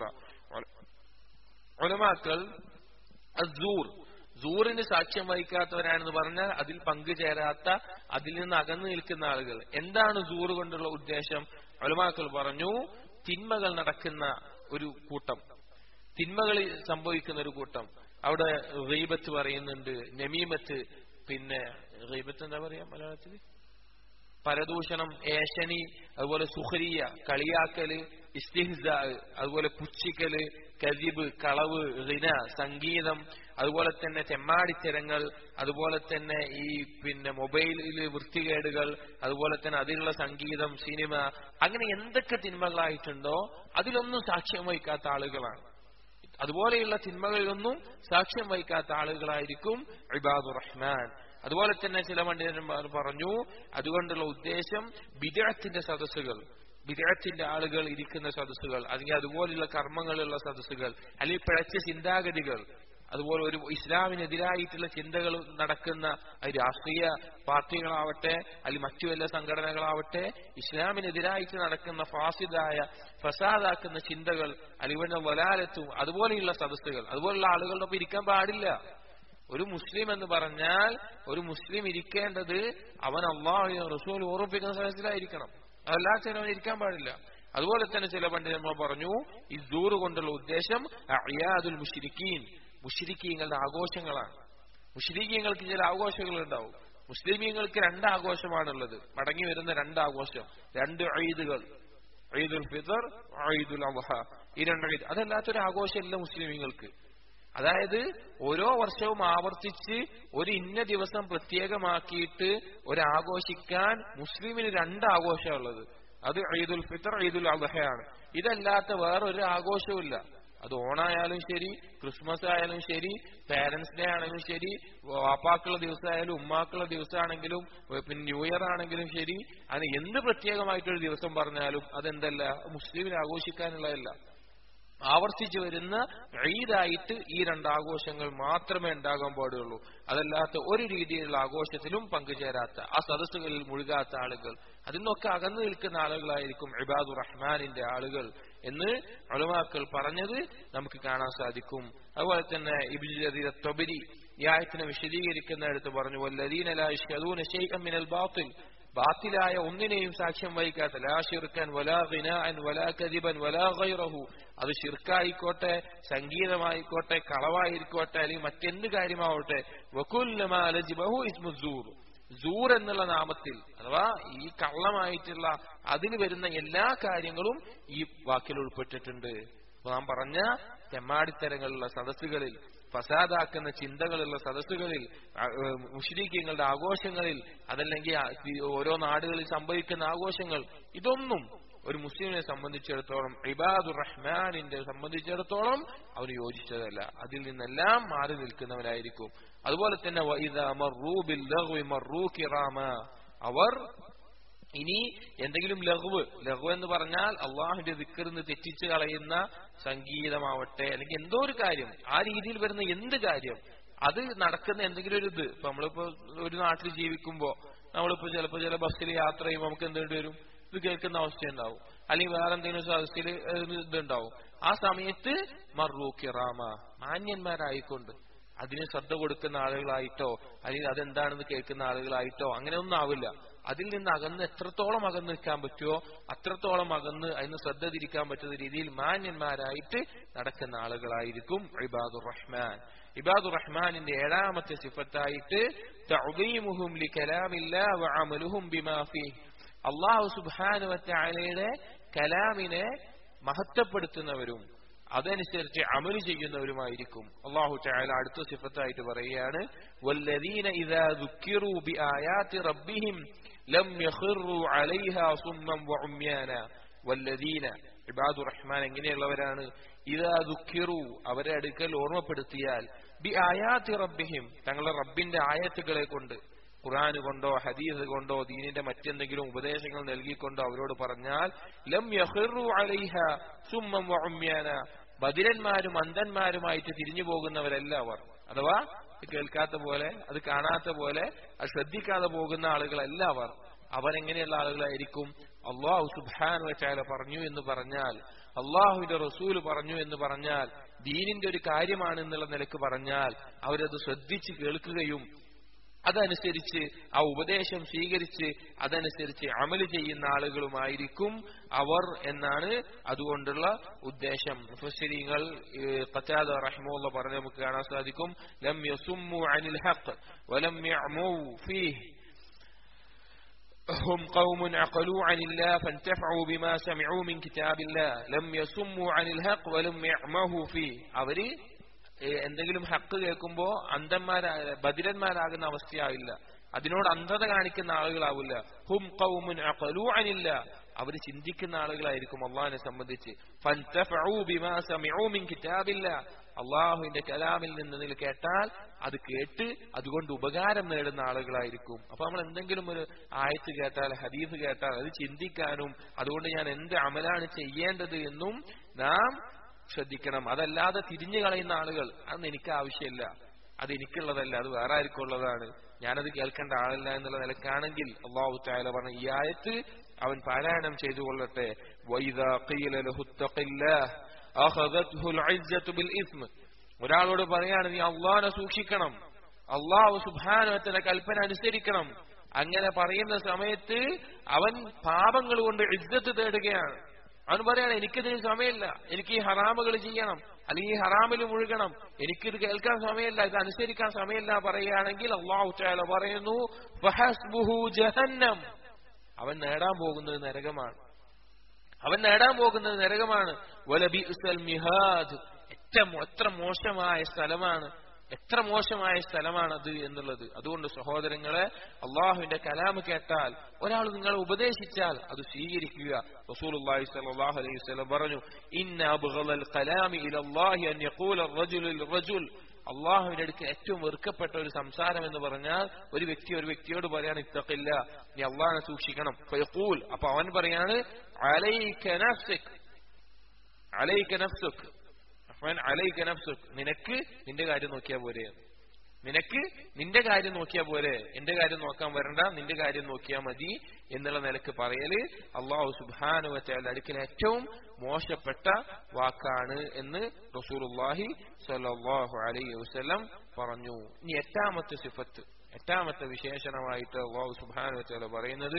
ഉലമാക്കൾ അസൂർ സൂറിന് സാക്ഷ്യം വഹിക്കാത്തവരാണെന്ന് പറഞ്ഞാൽ അതിൽ പങ്കുചേരാത്ത അതിൽ നിന്ന് അകന്നു നിൽക്കുന്ന ആളുകൾ എന്താണ് സൂറ് കൊണ്ടുള്ള ഉദ്ദേശം ഒലമാക്കൾ പറഞ്ഞു തിന്മകൾ നടക്കുന്ന ഒരു കൂട്ടം തിന്മകളിൽ സംഭവിക്കുന്ന ഒരു കൂട്ടം അവിടെ റീബത്ത് പറയുന്നുണ്ട് നമീമത്ത് പിന്നെ റീബത്ത് എന്താ പറയാ മലയാളത്തിൽ പരദൂഷണം ഏഷണി അതുപോലെ സുഹരിയ കളിയാക്കല് ഇസ്തിഹ്സ അതുപോലെ പുച്ഛിക്കല് കതിബ് കളവ് റിന സംഗീതം അതുപോലെ തന്നെ ചെമ്മാടിത്തരങ്ങൾ അതുപോലെ തന്നെ ഈ പിന്നെ മൊബൈലിൽ വൃത്തികേടുകൾ അതുപോലെ തന്നെ അതിലുള്ള സംഗീതം സിനിമ അങ്ങനെ എന്തൊക്കെ തിന്മകളായിട്ടുണ്ടോ അതിലൊന്നും സാക്ഷ്യം വഹിക്കാത്ത ആളുകളാണ് അതുപോലെയുള്ള തിന്മകളിലൊന്നും സാക്ഷ്യം വഹിക്കാത്ത ആളുകളായിരിക്കും ഇബാദുർ റഹ്മാൻ അതുപോലെ തന്നെ ചില പണ്ഡിതന്മാർ പറഞ്ഞു അതുകൊണ്ടുള്ള ഉദ്ദേശം ബിദഅത്തിന്റെ സദസ്സുകൾ ബിദഅത്തിന്റെ ആളുകൾ ഇരിക്കുന്ന സദസ്സുകൾ അല്ലെങ്കിൽ അതുപോലുള്ള കർമ്മങ്ങളുള്ള സദസ്സുകൾ അല്ലെങ്കിൽ പിഴച്ച ചിന്താഗതികൾ അതുപോലെ ഒരു ഇസ്ലാമിനെതിരായിട്ടുള്ള ചിന്തകൾ നടക്കുന്ന രാഷ്ട്രീയ പാർട്ടികളാവട്ടെ അല്ലെങ്കിൽ മറ്റു വല്ല സംഘടനകളാവട്ടെ ഇസ്ലാമിനെതിരായിട്ട് നടക്കുന്ന ഫാസിദായ ഫസാദാക്കുന്ന ചിന്തകൾ അല്ലെങ്കിൽ വലാലത്തും അതുപോലെയുള്ള സദസ്സുകൾ അതുപോലുള്ള ആളുകളുടെ ഒപ്പം ഇരിക്കാൻ പാടില്ല ഒരു മുസ്ലിം എന്ന് പറഞ്ഞാൽ ഒരു മുസ്ലിം ഇരിക്കേണ്ടത് അവൻ അള്ളാഹു റസൂൽ ഓർമ്മിപ്പിക്കുന്ന സ്ഥലത്തിലായിരിക്കണം അതല്ലാത്ത അവൻ ഇരിക്കാൻ പാടില്ല അതുപോലെ തന്നെ ചില പണ്ഡിതന്മാർ പറഞ്ഞു ഈ ദൂറ് കൊണ്ടുള്ള ഉദ്ദേശം അയാദുൽ മുഷിരിക്കീൻ മുഷിരിക്കീങ്ങളുടെ ആഘോഷങ്ങളാണ് മുഷിരിക്കീങ്ങൾക്ക് ചില ആഘോഷങ്ങൾ ഉണ്ടാവും മുസ്ലിമീങ്ങൾക്ക് രണ്ട് ആഘോഷമാണുള്ളത് മടങ്ങി വരുന്ന രണ്ട് ആഘോഷം രണ്ട് ഈദുകൾ ഈദുൽ ഫിത്തർ ഈദുൽ അദ്ഹ ഈ രണ്ട് ഈദ് അതല്ലാത്തൊരു ആഘോഷമില്ല മുസ്ലിമീങ്ങൾക്ക് അതായത് ഓരോ വർഷവും ആവർത്തിച്ച് ഒരു ഇന്ന ദിവസം പ്രത്യേകമാക്കിയിട്ട് ഒരാഘോഷിക്കാൻ മുസ്ലിമിന് രണ്ട് ആഘോഷമുള്ളത് അത് ഈദുൽ ഫിത്തർ ഈദുൽ അദ്ഹയാണ് ഇതല്ലാത്ത വേറൊരു ആഘോഷവും അത് ഓണായാലും ശരി ക്രിസ്മസ് ആയാലും ശരി പാരന്റ്സ് ഡേ ആണെങ്കിലും ശരി വാപ്പാക്കുള്ള ദിവസമായാലും ഉമ്മാക്കുള്ള ദിവസമാണെങ്കിലും പിന്നെ ന്യൂ ഇയർ ആണെങ്കിലും ശരി അതിന് എന്ത് പ്രത്യേകമായിട്ടൊരു ദിവസം പറഞ്ഞാലും അതെന്തല്ല മുസ്ലിമിന് ആഘോഷിക്കാനുള്ളതല്ല ആവർത്തിച്ചു വരുന്ന ഈദായിട്ട് ഈ രണ്ട് ആഘോഷങ്ങൾ മാത്രമേ ഉണ്ടാകാൻ പാടുള്ളൂ അതല്ലാത്ത ഒരു രീതിയിലുള്ള ആഘോഷത്തിലും പങ്കുചേരാത്ത ആ സദസ്സുകളിൽ മുഴുകാത്ത ആളുകൾ അതിൽ നിന്നൊക്കെ അകന്നു നിൽക്കുന്ന ആളുകളായിരിക്കും ഇബാദുർ റഹ്മാനിന്റെ ആളുകൾ എന്ന് അളുമാക്കൾ പറഞ്ഞത് നമുക്ക് കാണാൻ സാധിക്കും അതുപോലെ തന്നെ ഇബിജ് തൊബരി ഈ ആയത്തിനെ വിശദീകരിക്കുന്നിടത്ത് പറഞ്ഞു വല്ലദീന ലാ യഷ്ഹദൂന ശൈഅൻ മിനൽ ബാത്തിൽ ബാത്തിലായ ഒന്നിനെയും സാക്ഷ്യം വഹിക്കാത്ത ലാ ഷിർക്കൻ വലാ ഖിനാഅൻ വലാ കദിബൻ വലാ ഗൈറഹു അത് ഷിർക്കായിക്കോട്ടെ സംഗീതമായിക്കോട്ടെ കളവായിരിക്കോട്ടെ അല്ലെങ്കിൽ മറ്റെന്ത് കാര്യമാവട്ടെ വകുല്ലമാ ലജിബഹു ഇസ്മുസൂർ സൂർ എന്നുള്ള നാമത്തിൽ അഥവാ ഈ കള്ളമായിട്ടുള്ള അതിന് വരുന്ന എല്ലാ കാര്യങ്ങളും ഈ വാക്കിൽ ഉൾപ്പെട്ടിട്ടുണ്ട് അപ്പൊ നാം പറഞ്ഞ തെമ്മാടിത്തരങ്ങളുള്ള സദസ്സുകളിൽ ഫസാദാക്കുന്ന ചിന്തകളുള്ള സദസ്സുകളിൽ മുഷ്രീഖ്യങ്ങളുടെ ആഘോഷങ്ങളിൽ അതല്ലെങ്കിൽ ഓരോ നാടുകളിൽ സംഭവിക്കുന്ന ആഘോഷങ്ങൾ ഇതൊന്നും ഒരു മുസ്ലിമിനെ സംബന്ധിച്ചിടത്തോളം ഇബാദുർ റഹ്മാനിന്റെ സംബന്ധിച്ചിടത്തോളം അവന് യോജിച്ചതല്ല അതിൽ നിന്നെല്ലാം മാറി നിൽക്കുന്നവരായിരിക്കും അതുപോലെ തന്നെ അവർ ഇനി എന്തെങ്കിലും ലഘുവ് ലഘു എന്ന് പറഞ്ഞാൽ അള്ളാഹുന്റെ ദിക്കറിന്ന് തെറ്റിച്ച് കളയുന്ന സംഗീതമാവട്ടെ അല്ലെങ്കിൽ എന്തോ ഒരു കാര്യം ആ രീതിയിൽ വരുന്ന എന്ത് കാര്യം അത് നടക്കുന്ന എന്തെങ്കിലും ഒരു ഇത് ഇപ്പൊ നമ്മളിപ്പോ ഒരു നാട്ടിൽ ജീവിക്കുമ്പോ നമ്മളിപ്പോ ചിലപ്പോ ചില ബസ്സിൽ യാത്ര ചെയ്യുമ്പോൾ നമുക്ക് എന്തെങ്കിലും വരും ഇത് കേൾക്കുന്ന അവസ്ഥയുണ്ടാവും അല്ലെങ്കിൽ വേറെ എന്തെങ്കിലും സദസ്സിൽ ഇതുണ്ടാവും ആ സമയത്ത് മറു കിറാമ മാന്യന്മാരായിക്കൊണ്ട് അതിന് ശ്രദ്ധ കൊടുക്കുന്ന ആളുകളായിട്ടോ അല്ലെങ്കിൽ അതെന്താണെന്ന് കേൾക്കുന്ന ആളുകളായിട്ടോ അങ്ങനെ ഒന്നും ആവില്ല അതിൽ നിന്ന് അകന്ന് എത്രത്തോളം അകന്ന് നിൽക്കാൻ പറ്റുമോ അത്രത്തോളം അകന്ന് അതിന് ശ്രദ്ധ തിരിക്കാൻ പറ്റുന്ന രീതിയിൽ മാന്യന്മാരായിട്ട് നടക്കുന്ന ആളുകളായിരിക്കും ഇബാദുർ റഹ്മാൻ ഇബാദുർ റഹ്മാനിന്റെ ഏഴാമത്തെ സിഫത്തായിട്ട് തഅദീമുഹും ലികലാമില്ലാ വഅമലുഹും ബിമാ ഫീഹ് അള്ളാഹു സുബാനുവറ്റയുടെ കലാമിനെ മഹത്വപ്പെടുത്തുന്നവരും അതനുസരിച്ച് അമല് ചെയ്യുന്നവരുമായിരിക്കും അള്ളാഹു ചായാല അടുത്ത സിഫത്തായിട്ട് പറയുകയാണ് വല്ലദീന ഇദാ ദുക്കിറു ബിആയാതി റബ്ബിഹിം ലം യഖിറു അലൈഹാ സുമ്മൻ വഉമ്യാന വല്ലദീന ഇബാദു റഹ്മാൻ എങ്ങനെയുള്ളവരാണ് ഇദാ ദുക്കിറു അവരെ അടുക്കൽ ഓർമ്മപ്പെടുത്തിയാൽ ബി ആയാത്തി റബ്ബിഹിം തങ്ങളുടെ റബ്ബിന്റെ ആയത്തുകളെ കൊണ്ട് ഖുറാൻ കൊണ്ടോ ഹദീസ് കൊണ്ടോ ദീനിന്റെ മറ്റെന്തെങ്കിലും ഉപദേശങ്ങൾ നൽകിക്കൊണ്ടോ അവരോട് പറഞ്ഞാൽ ലം യഹിറു അലൈഹ സുമ്മം വഉമ്യാന ബദിരന്മാരും അന്ധന്മാരുമായിട്ട് തിരിഞ്ഞു പോകുന്നവരല്ല അവർ അഥവാ കേൾക്കാത്ത പോലെ അത് കാണാത്ത പോലെ അത് ശ്രദ്ധിക്കാതെ പോകുന്ന ആളുകളല്ല അവർ അവരെങ്ങനെയുള്ള ആളുകളായിരിക്കും അള്ളാഹു സുബാൻ വെച്ചാല പറഞ്ഞു എന്ന് പറഞ്ഞാൽ അള്ളാഹുവിന്റെ റസൂൽ പറഞ്ഞു എന്ന് പറഞ്ഞാൽ ദീനിന്റെ ഒരു കാര്യമാണ് എന്നുള്ള നിലക്ക് പറഞ്ഞാൽ അവരത് ശ്രദ്ധിച്ച് കേൾക്കുകയും അതനുസരിച്ച് ആ ഉപദേശം സ്വീകരിച്ച് അതനുസരിച്ച് അമല് ചെയ്യുന്ന ആളുകളുമായിരിക്കും അവർ എന്നാണ് അതുകൊണ്ടുള്ള ഉദ്ദേശം മുഫസ്സിരിങ്ങൾ ഖത്താദ റഹ്മുള്ള പറഞ്ഞ് നമുക്ക് കാണാൻ സാധിക്കും ലം യസുമ്മു അനിൽ ഹഖ് വലം യഅമു ഫീഹ് هم قوم عقلوا عن الله فانتفعوا بما سمعوا من كتاب الله لم يسموا عن الحق ولم يعمهوا فيه അവര് എന്തെങ്കിലും ഹക്ക് കേൾക്കുമ്പോ അന്ധന്മാരാ ബദിരന്മാരാകുന്ന അവസ്ഥയാവില്ല അതിനോട് അന്ധത കാണിക്കുന്ന ആളുകളാവില്ല ഹും കൗമുൻ അനില്ല അവർ ചിന്തിക്കുന്ന ആളുകളായിരിക്കും അള്ളാഹിനെ സംബന്ധിച്ച് അള്ളാഹുവിന്റെ കലാമിൽ നിന്ന് നിങ്ങൾ കേട്ടാൽ അത് കേട്ട് അതുകൊണ്ട് ഉപകാരം നേടുന്ന ആളുകളായിരിക്കും അപ്പൊ നമ്മൾ എന്തെങ്കിലും ഒരു ആയത്ത് കേട്ടാൽ ഹദീഫ് കേട്ടാൽ അത് ചിന്തിക്കാനും അതുകൊണ്ട് ഞാൻ എന്ത് അമലാണ് ചെയ്യേണ്ടത് എന്നും നാം ശ്രദ്ധിക്കണം അതല്ലാതെ തിരിഞ്ഞു കളയുന്ന ആളുകൾ അതൊന്നും എനിക്ക് ആവശ്യമില്ല അത് എനിക്കുള്ളതല്ല അത് വേറെ ആർക്കും ഉള്ളതാണ് ഞാനത് കേൾക്കേണ്ട ആളല്ല എന്നുള്ള നിലക്കാണെങ്കിൽ അള്ളാഹു താല പറഞ്ഞ ഈ ആയത്ത് അവൻ പാരായണം ചെയ്തു കൊള്ളട്ടെ ഒരാളോട് പറയാണ് നീ അള്ളാഹിനെ സൂക്ഷിക്കണം അള്ളാഹു സുബാനത്തിന്റെ കൽപ്പന അനുസരിക്കണം അങ്ങനെ പറയുന്ന സമയത്ത് അവൻ പാപങ്ങൾ കൊണ്ട് ഇജ്ജത്ത് തേടുകയാണ് അവൻ പറയാണ് എനിക്കിതിന് സമയമില്ല എനിക്ക് ഈ ഹറാമുകൾ ചെയ്യണം അല്ലെങ്കിൽ ഈ ഹറാമിൽ മുഴുകണം എനിക്കിത് കേൾക്കാൻ സമയമില്ല ഇത് അനുസരിക്കാൻ സമയമില്ല പറയുകയാണെങ്കിൽ അള്ളാഹു ചാല പറയുന്നു ജഹന്നം അവൻ നേടാൻ പോകുന്നത് നരകമാണ് അവൻ നേടാൻ പോകുന്നത് നരകമാണ് മിഹാദ് ഏറ്റവും എത്ര മോശമായ സ്ഥലമാണ് എത്ര മോശമായ സ്ഥലമാണത് എന്നുള്ളത് അതുകൊണ്ട് സഹോദരങ്ങളെ അള്ളാഹുവിന്റെ കലാമ് കേട്ടാൽ ഒരാൾ നിങ്ങളെ ഉപദേശിച്ചാൽ അത് സ്വീകരിക്കുക റസൂലുള്ളാഹി സ്വല്ലല്ലാഹു അലൈഹി വസല്ലം പറഞ്ഞു ഇന്ന അബ്ഗളൽ കലാമി ഇലല്ലാഹി അൻ യഖൂല റജുലു റജുൽ അള്ളാഹുവിന്റെ അടുക്ക് ഏറ്റവും വെറുക്കപ്പെട്ട ഒരു സംസാരം എന്ന് പറഞ്ഞാൽ ഒരു വ്യക്തി ഒരു വ്യക്തിയോട് പറയാണ് ഇത്തക്കില്ല നീ അള്ളാഹിനെ സൂക്ഷിക്കണം ഫയഖൂൽ അപ്പൊ അവൻ പറയാണ് അലൈക നഫ്സിക് അലൈക നഫ്സുക് അവൻ അലൈക നഫ്സുക് നിനക്ക് നിന്റെ കാര്യം നോക്കിയാ പോരെ നിനക്ക് നിന്റെ കാര്യം നോക്കിയാ പോരെ എന്റെ കാര്യം നോക്കാൻ വരണ്ട നിന്റെ കാര്യം നോക്കിയാൽ മതി എന്നുള്ള നിലക്ക് പറയല് അള്ളാഹു സുബാനു വച്ചാൽ അടുക്കിൽ ഏറ്റവും മോശപ്പെട്ട വാക്കാണ് എന്ന് റസൂലുല്ലാഹി സല്ലാഹു അലൈഹി വസ്ലം പറഞ്ഞു ഇനി എട്ടാമത്തെ സിഫത്ത് എട്ടാമത്തെ വിശേഷണമായിട്ട് അള്ളാഹു സുബാനു വച്ചാൽ പറയുന്നത്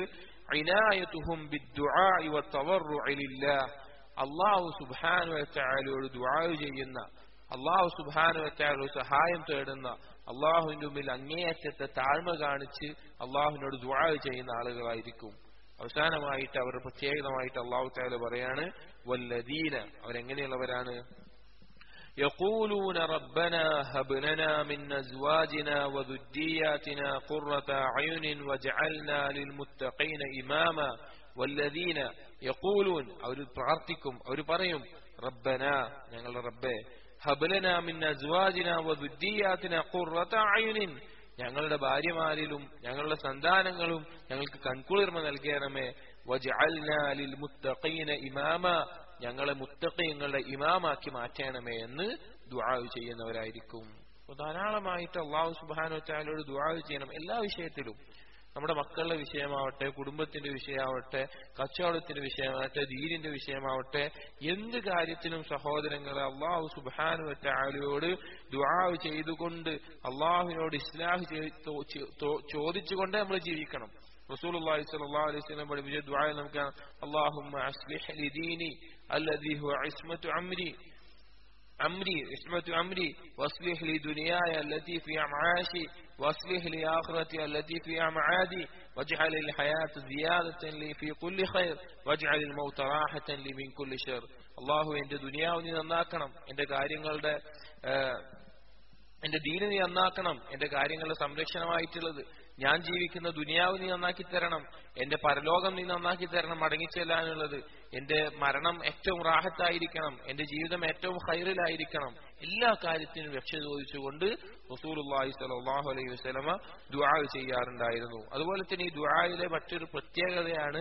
അള്ളാഹു സുബാനു വച്ചാലോട് ദുആ ചെയ്യുന്ന അള്ളാഹു സുബാനു വച്ചാലോട് സഹായം തേടുന്ന അള്ളാഹുവിന്റെ മുമ്പിൽ അങ്ങേയറ്റത്തെ താഴ്മ കാണിച്ച് അള്ളാഹുവിനോട് ദുആ ചെയ്യുന്ന ആളുകളായിരിക്കും അവസാനമായിട്ട് അവർ പ്രത്യേകമായിട്ട് അള്ളാഹു താല പറയാണ് വല്ലദീന അവരെങ്ങനെയുള്ളവരാണ് يقولون ربنا هب لنا من أزواجنا وذرياتنا قرة أعين واجعلنا للمتقين إماما والذين يقولون أو പ്രാർത്ഥിക്കും അവർ പറയും ربنا ഞങ്ങളുടെ റബ്ബേ ഹബലന മിൻ അസ്വാജിന വദുദ്ദിയാതിന ഖുർറത അയുനിൻ ഞങ്ങളുടെ ഭാര്യമാരിലും ഞങ്ങളുടെ സന്താനങ്ങളും ഞങ്ങൾക്ക് കൺകുളിർമ നൽകണമേ വജഅൽനാ ലിൽ മുത്തഖീന ഇമാമ ഞങ്ങളെ മുത്തഖീങ്ങളുടെ ഇമാമാക്കി മാറ്റണമേ എന്ന് ദുആ ചെയ്യുന്നവരായിരിക്കും അപ്പൊ ധാരാളമായിട്ട് അള്ളാഹു സുബാനു ചാലോട് ദുആ ചെയ്യണം എല്ലാ വിഷയത്തിലും നമ്മുടെ മക്കളുടെ വിഷയമാവട്ടെ കുടുംബത്തിന്റെ വിഷയമാവട്ടെ കച്ചവടത്തിന്റെ വിഷയമാവട്ടെ ദീനിന്റെ വിഷയമാവട്ടെ എന്ത് കാര്യത്തിനും സഹോദരങ്ങളെ അള്ളാഹു സുബാനു ചാലിയോട് ദുആ ചെയ്തുകൊണ്ട് അള്ളാഹുവിനോട് ഇസ്ലാഹ് ചോദിച്ചുകൊണ്ട് നമ്മൾ ജീവിക്കണം റസൂലുള്ളാഹി സ്വല്ലല്ലാഹു അലൈഹി വസല്ലം പഠിപ്പിച്ച ദുആ നമുക്ക് അല്ലാഹുമ്മ അസ്ലിഹ് ലി ദീനി അല്ലദീ ഹുവ ഇസ്മത്തു അംരി أمري عصمة أمري واصلح لي دنياي التي في معاشي واصلح لي آخرتي التي في معادي واجعل الحياة زيادة لي في كل خير واجعل الموت راحة لي من كل شر الله എന്റെ ദുനിയാവ് നീ നന്നാക്കണം എന്റെ കാര്യങ്ങളുടെ എന്റെ ദീന് നീ നന്നാക്കണം എന്റെ കാര്യങ്ങളുടെ സംരക്ഷണമായിട്ടുള്ളത് ഞാൻ ജീവിക്കുന്ന ദുനിയാവ് നീ നന്നാക്കി തരണം എന്റെ പരലോകം നീ നന്നാക്കി തരണം മടങ്ങിച്ചെല്ലാനുള്ളത് എന്റെ മരണം ഏറ്റവും റാഹത്തായിരിക്കണം എന്റെ ജീവിതം ഏറ്റവും ഹൈറിലായിരിക്കണം എല്ലാ കാര്യത്തിനും രക്ഷ ചോദിച്ചുകൊണ്ട് റസൂലുള്ളാഹി സ്വല്ലല്ലാഹു അലൈഹി വസല്ലമ ദുആ ചെയ്യാറുണ്ടായിരുന്നു അതുപോലെ തന്നെ ഈ ദുആയിലെ മറ്റൊരു പ്രത്യേകതയാണ്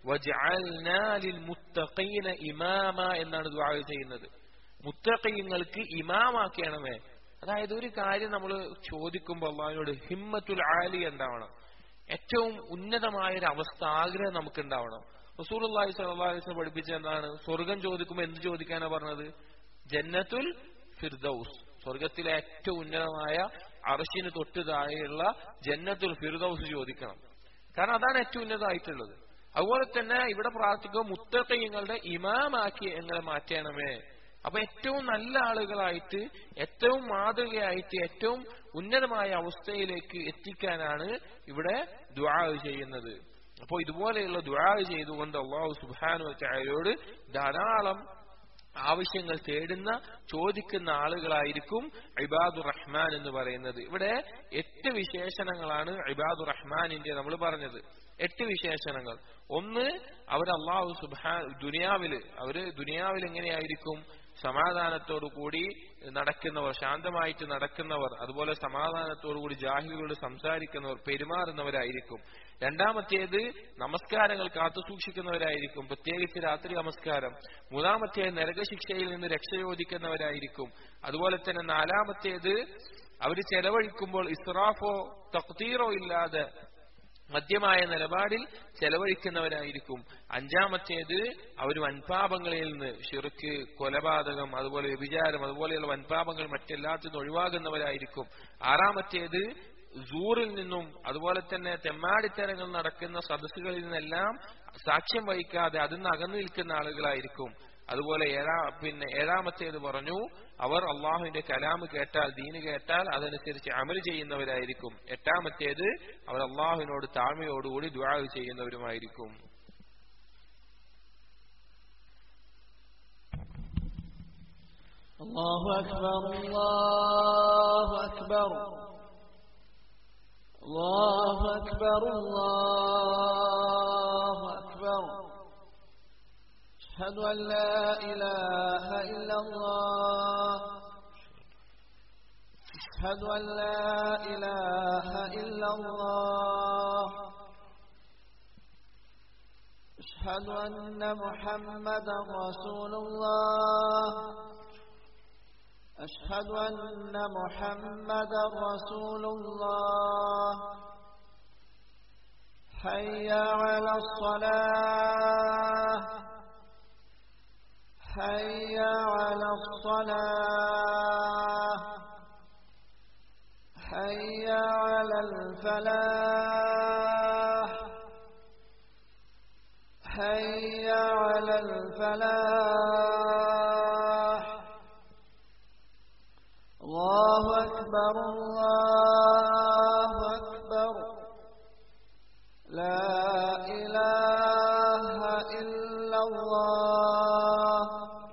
വജഅൽനാ ലിൽ മുത്തഖീന ഇമാമ എന്നാണ് ദുആ ചെയ്യുന്നത് മുത്തഖീങ്ങൾക്ക് ഇമാമാക്കണമേ അതായത് ഒരു കാര്യം നമ്മൾ ചോദിക്കുമ്പോൾ അള്ളാഹിനോട് ഹിമ്മത്തുൽ ആലി ഉണ്ടാവണം ഏറ്റവും ഉന്നതമായ ഒരു അവസ്ഥ ആഗ്രഹം നമുക്ക് ഉണ്ടാവണം റസൂലി സലഹ്ലിസ് പഠിപ്പിച്ച എന്താണ് സ്വർഗം ചോദിക്കുമ്പോൾ എന്ത് ചോദിക്കാനാ പറഞ്ഞത് ജന്നത്തുൽ ഫിർദൌസ് സ്വർഗത്തിലെ ഏറ്റവും ഉന്നതമായ അർഷിന് തൊട്ട് താഴെയുള്ള ജന്നത്തുൽ ഫിർദൌസ് ചോദിക്കണം കാരണം അതാണ് ഏറ്റവും ഉന്നതമായിട്ടുള്ളത് അതുപോലെ തന്നെ ഇവിടെ പ്രാർത്ഥിക്കുക മുത്തക്കയ്യങ്ങളുടെ ഇമാമാക്കി എങ്ങനെ മാറ്റണമേ അപ്പൊ ഏറ്റവും നല്ല ആളുകളായിട്ട് ഏറ്റവും മാതൃകയായിട്ട് ഏറ്റവും ഉന്നതമായ അവസ്ഥയിലേക്ക് എത്തിക്കാനാണ് ഇവിടെ ദുആ ചെയ്യുന്നത് അപ്പോൾ ഇതുപോലെയുള്ള ദുആ ചെയ്തുകൊണ്ട് അള്ളാഹു സുബാനു ചായയോട് ധാരാളം ആവശ്യങ്ങൾ തേടുന്ന ചോദിക്കുന്ന ആളുകളായിരിക്കും ഇബാദുർ റഹ്മാൻ എന്ന് പറയുന്നത് ഇവിടെ എട്ട് വിശേഷണങ്ങളാണ് ഇബാദുർ റഹ്മാനിന്റെ നമ്മൾ പറഞ്ഞത് എട്ട് വിശേഷണങ്ങൾ ഒന്ന് അവർ അള്ളാഹു സുബാ ദുനിയാവില് അവര് ദുനിയാവിൽ എങ്ങനെയായിരിക്കും സമാധാനത്തോടു കൂടി നടക്കുന്നവർ ശാന്തമായിട്ട് നടക്കുന്നവർ അതുപോലെ സമാധാനത്തോടു കൂടി ജാഹികളോട് സംസാരിക്കുന്നവർ പെരുമാറുന്നവരായിരിക്കും രണ്ടാമത്തേത് നമസ്കാരങ്ങൾ കാത്തുസൂക്ഷിക്കുന്നവരായിരിക്കും പ്രത്യേകിച്ച് രാത്രി നമസ്കാരം മൂന്നാമത്തേത് നരകശിക്ഷയിൽ നിന്ന് രക്ഷ ചോദിക്കുന്നവരായിരിക്കും അതുപോലെ തന്നെ നാലാമത്തേത് അവർ ചെലവഴിക്കുമ്പോൾ ഇസ്രാഫോ തക്തീറോ ഇല്ലാതെ മധ്യമായ നിലപാടിൽ ചെലവഴിക്കുന്നവരായിരിക്കും അഞ്ചാമത്തേത് അവർ വൻപാപങ്ങളിൽ നിന്ന് ഷിർക്ക് കൊലപാതകം അതുപോലെ വ്യഭിചാരം അതുപോലെയുള്ള വൻപാപങ്ങൾ മറ്റെല്ലാത്തിനും ഒഴിവാകുന്നവരായിരിക്കും ആറാമത്തേത് സൂറിൽ നിന്നും അതുപോലെ തന്നെ തെമ്മാടിത്തരങ്ങൾ നടക്കുന്ന സദസ്സുകളിൽ നിന്നെല്ലാം സാക്ഷ്യം വഹിക്കാതെ അതിൽ നിന്ന് അകന്നു നിൽക്കുന്ന ആളുകളായിരിക്കും അതുപോലെ ഏഴാ പിന്നെ ഏഴാമത്തേത് പറഞ്ഞു അവർ അള്ളാഹുവിന്റെ കലാമ് കേട്ടാൽ ദീന് കേട്ടാൽ അതനുസരിച്ച് അമൽ ചെയ്യുന്നവരായിരിക്കും എട്ടാമത്തേത് അവർ അള്ളാഹുവിനോട് താഴ്മയോടുകൂടി ദ്വാ ചെയ്യുന്നവരുമായിരിക്കും الله أكبر الله أكبر الله أكبر الله أكبر أشهد أن لا إله إلا الله أشهد أن لا إله إلا الله أشهد أن محمدا رسول الله أشهد أن محمدا رسول الله حي على الصلاة حي على الصلاة حي على الفلاح حي على الفلاح الله أكبر الله أكبر لا إله إلا الله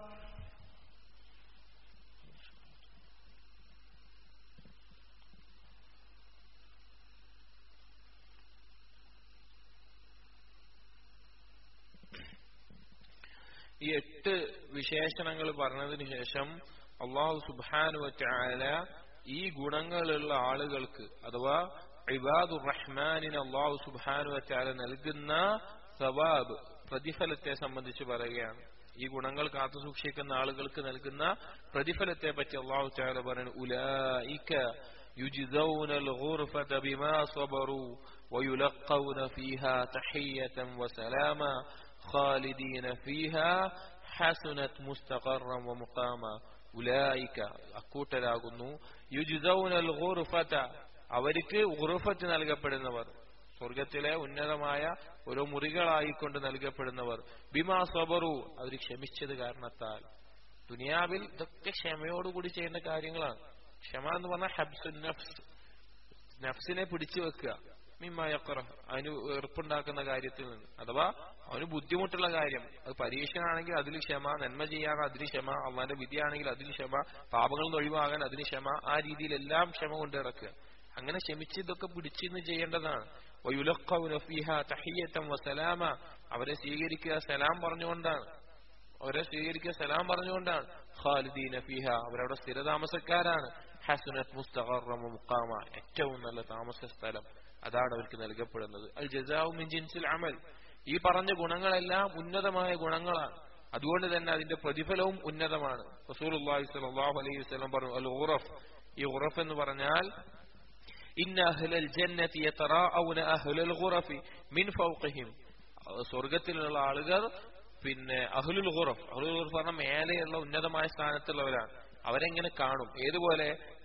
ഈ എട്ട് വിശേഷണങ്ങൾ പറഞ്ഞതിന് ശേഷം അള്ളാഹു സുബാനു വറ്റാല ഈ ഗുണങ്ങളുള്ള ആളുകൾക്ക് അഥവാ ഇബാദുർ റഹ്മാനിന് അള്ളാഹു സുബാനു വറ്റാല നൽകുന്ന സവാബ് പ്രതിഫലത്തെ സംബന്ധിച്ച് പറയുകയാണ് ഈ ഗുണങ്ങൾ കാത്തു സൂക്ഷിക്കുന്ന ആളുകൾക്ക് നൽകുന്ന പ്രതിഫലത്തെ പറ്റി അള്ളാഹു ചാല പറയുന്നു ഉലായിക്ക يجزون الغرفة بما صبروا ويلقون فيها تحية وسلاما خالدين فيها حسنت مستقرا ومقاما ഉലായിക്ക അക്കൂട്ടരാകുന്നു യുജിസൗനൽ ഗുർഫത അവർക്ക് ഗുർഫത്ത് നൽകപ്പെടുന്നവർ സ്വർഗത്തിലെ ഉന്നതമായ ഓരോ മുറികളായിക്കൊണ്ട് നൽകപ്പെടുന്നവർ ബിമാ സബറു അവർ ക്ഷമിച്ചത് കാരണത്താൽ ദുനിയാവിൽ ഇതൊക്കെ ക്ഷമയോടുകൂടി ചെയ്യുന്ന കാര്യങ്ങളാണ് ക്ഷമ എന്ന് പറഞ്ഞാൽ ഹബ്സു നഫ്സ് നഫ്സിനെ പിടിച്ചു വെക്കുക മിമ്മയക്കറ അതിന് വെറുപ്പുണ്ടാക്കുന്ന കാര്യത്തിൽ നിന്ന് അഥവാ അവന് ബുദ്ധിമുട്ടുള്ള കാര്യം അത് പരീക്ഷണാണെങ്കിൽ അതിൽ ക്ഷമ നന്മ ചെയ്യാൻ അതിന് ക്ഷമ അള്ളാന്റെ വിധിയാണെങ്കിൽ അതിന് ക്ഷമ പാപങ്ങളിൽ നിന്ന് ഒഴിവാകാൻ അതിന് ക്ഷമ ആ രീതിയിലെല്ലാം ക്ഷമ കൊണ്ട് ഇറക്കുക അങ്ങനെ ക്ഷമിച്ച് ഇതൊക്കെ പിടിച്ചിന്ന് ചെയ്യേണ്ടതാണ് വസലാമ അവരെ സ്വീകരിക്കുക സലാം പറഞ്ഞുകൊണ്ടാണ് അവരെ സ്വീകരിക്കുക സലാം പറഞ്ഞുകൊണ്ടാണ് ഖാലിദീന ഫിഹ അവരവിടെ സ്ഥിരതാമസക്കാരാണ് ഹസുനത് മുസ്തഖറ മുഖാമ ഏറ്റവും നല്ല താമസ സ്ഥലം അതാണ് അവർക്ക് നൽകപ്പെടുന്നത് അൽ ജസാവു മിൻ ജിൻസിൽ അമൽ ഈ പറഞ്ഞ ഗുണങ്ങളെല്ലാം ഉന്നതമായ ഗുണങ്ങളാണ് അതുകൊണ്ട് തന്നെ അതിന്റെ പ്രതിഫലവും ഉന്നതമാണ് റസൂലുള്ളാഹി സ്വല്ലല്ലാഹു അലൈഹി വസല്ലം പറഞ്ഞു അൽ ഉറഫ് ഈ ഉറഫ് എന്ന് പറഞ്ഞാൽ ഇന്ന അഹ്ലൽ ജന്നതി യതറാഊന അഹ്ലൽ ഗുറഫി മിൻ ഫൗഖിഹിം സ്വർഗ്ഗത്തിലുള്ള ആളുകൾ പിന്നെ അഹ്ലുൽ ഖുറഫ് അഹ്ലുൽ ഖുറഫ് പറഞ്ഞ മേലെയുള്ള ഉന്നതമായ സ്ഥാനത്തുള്ളവരാണ് അവരെങ്ങനെ കാണും ഏതുപോലെ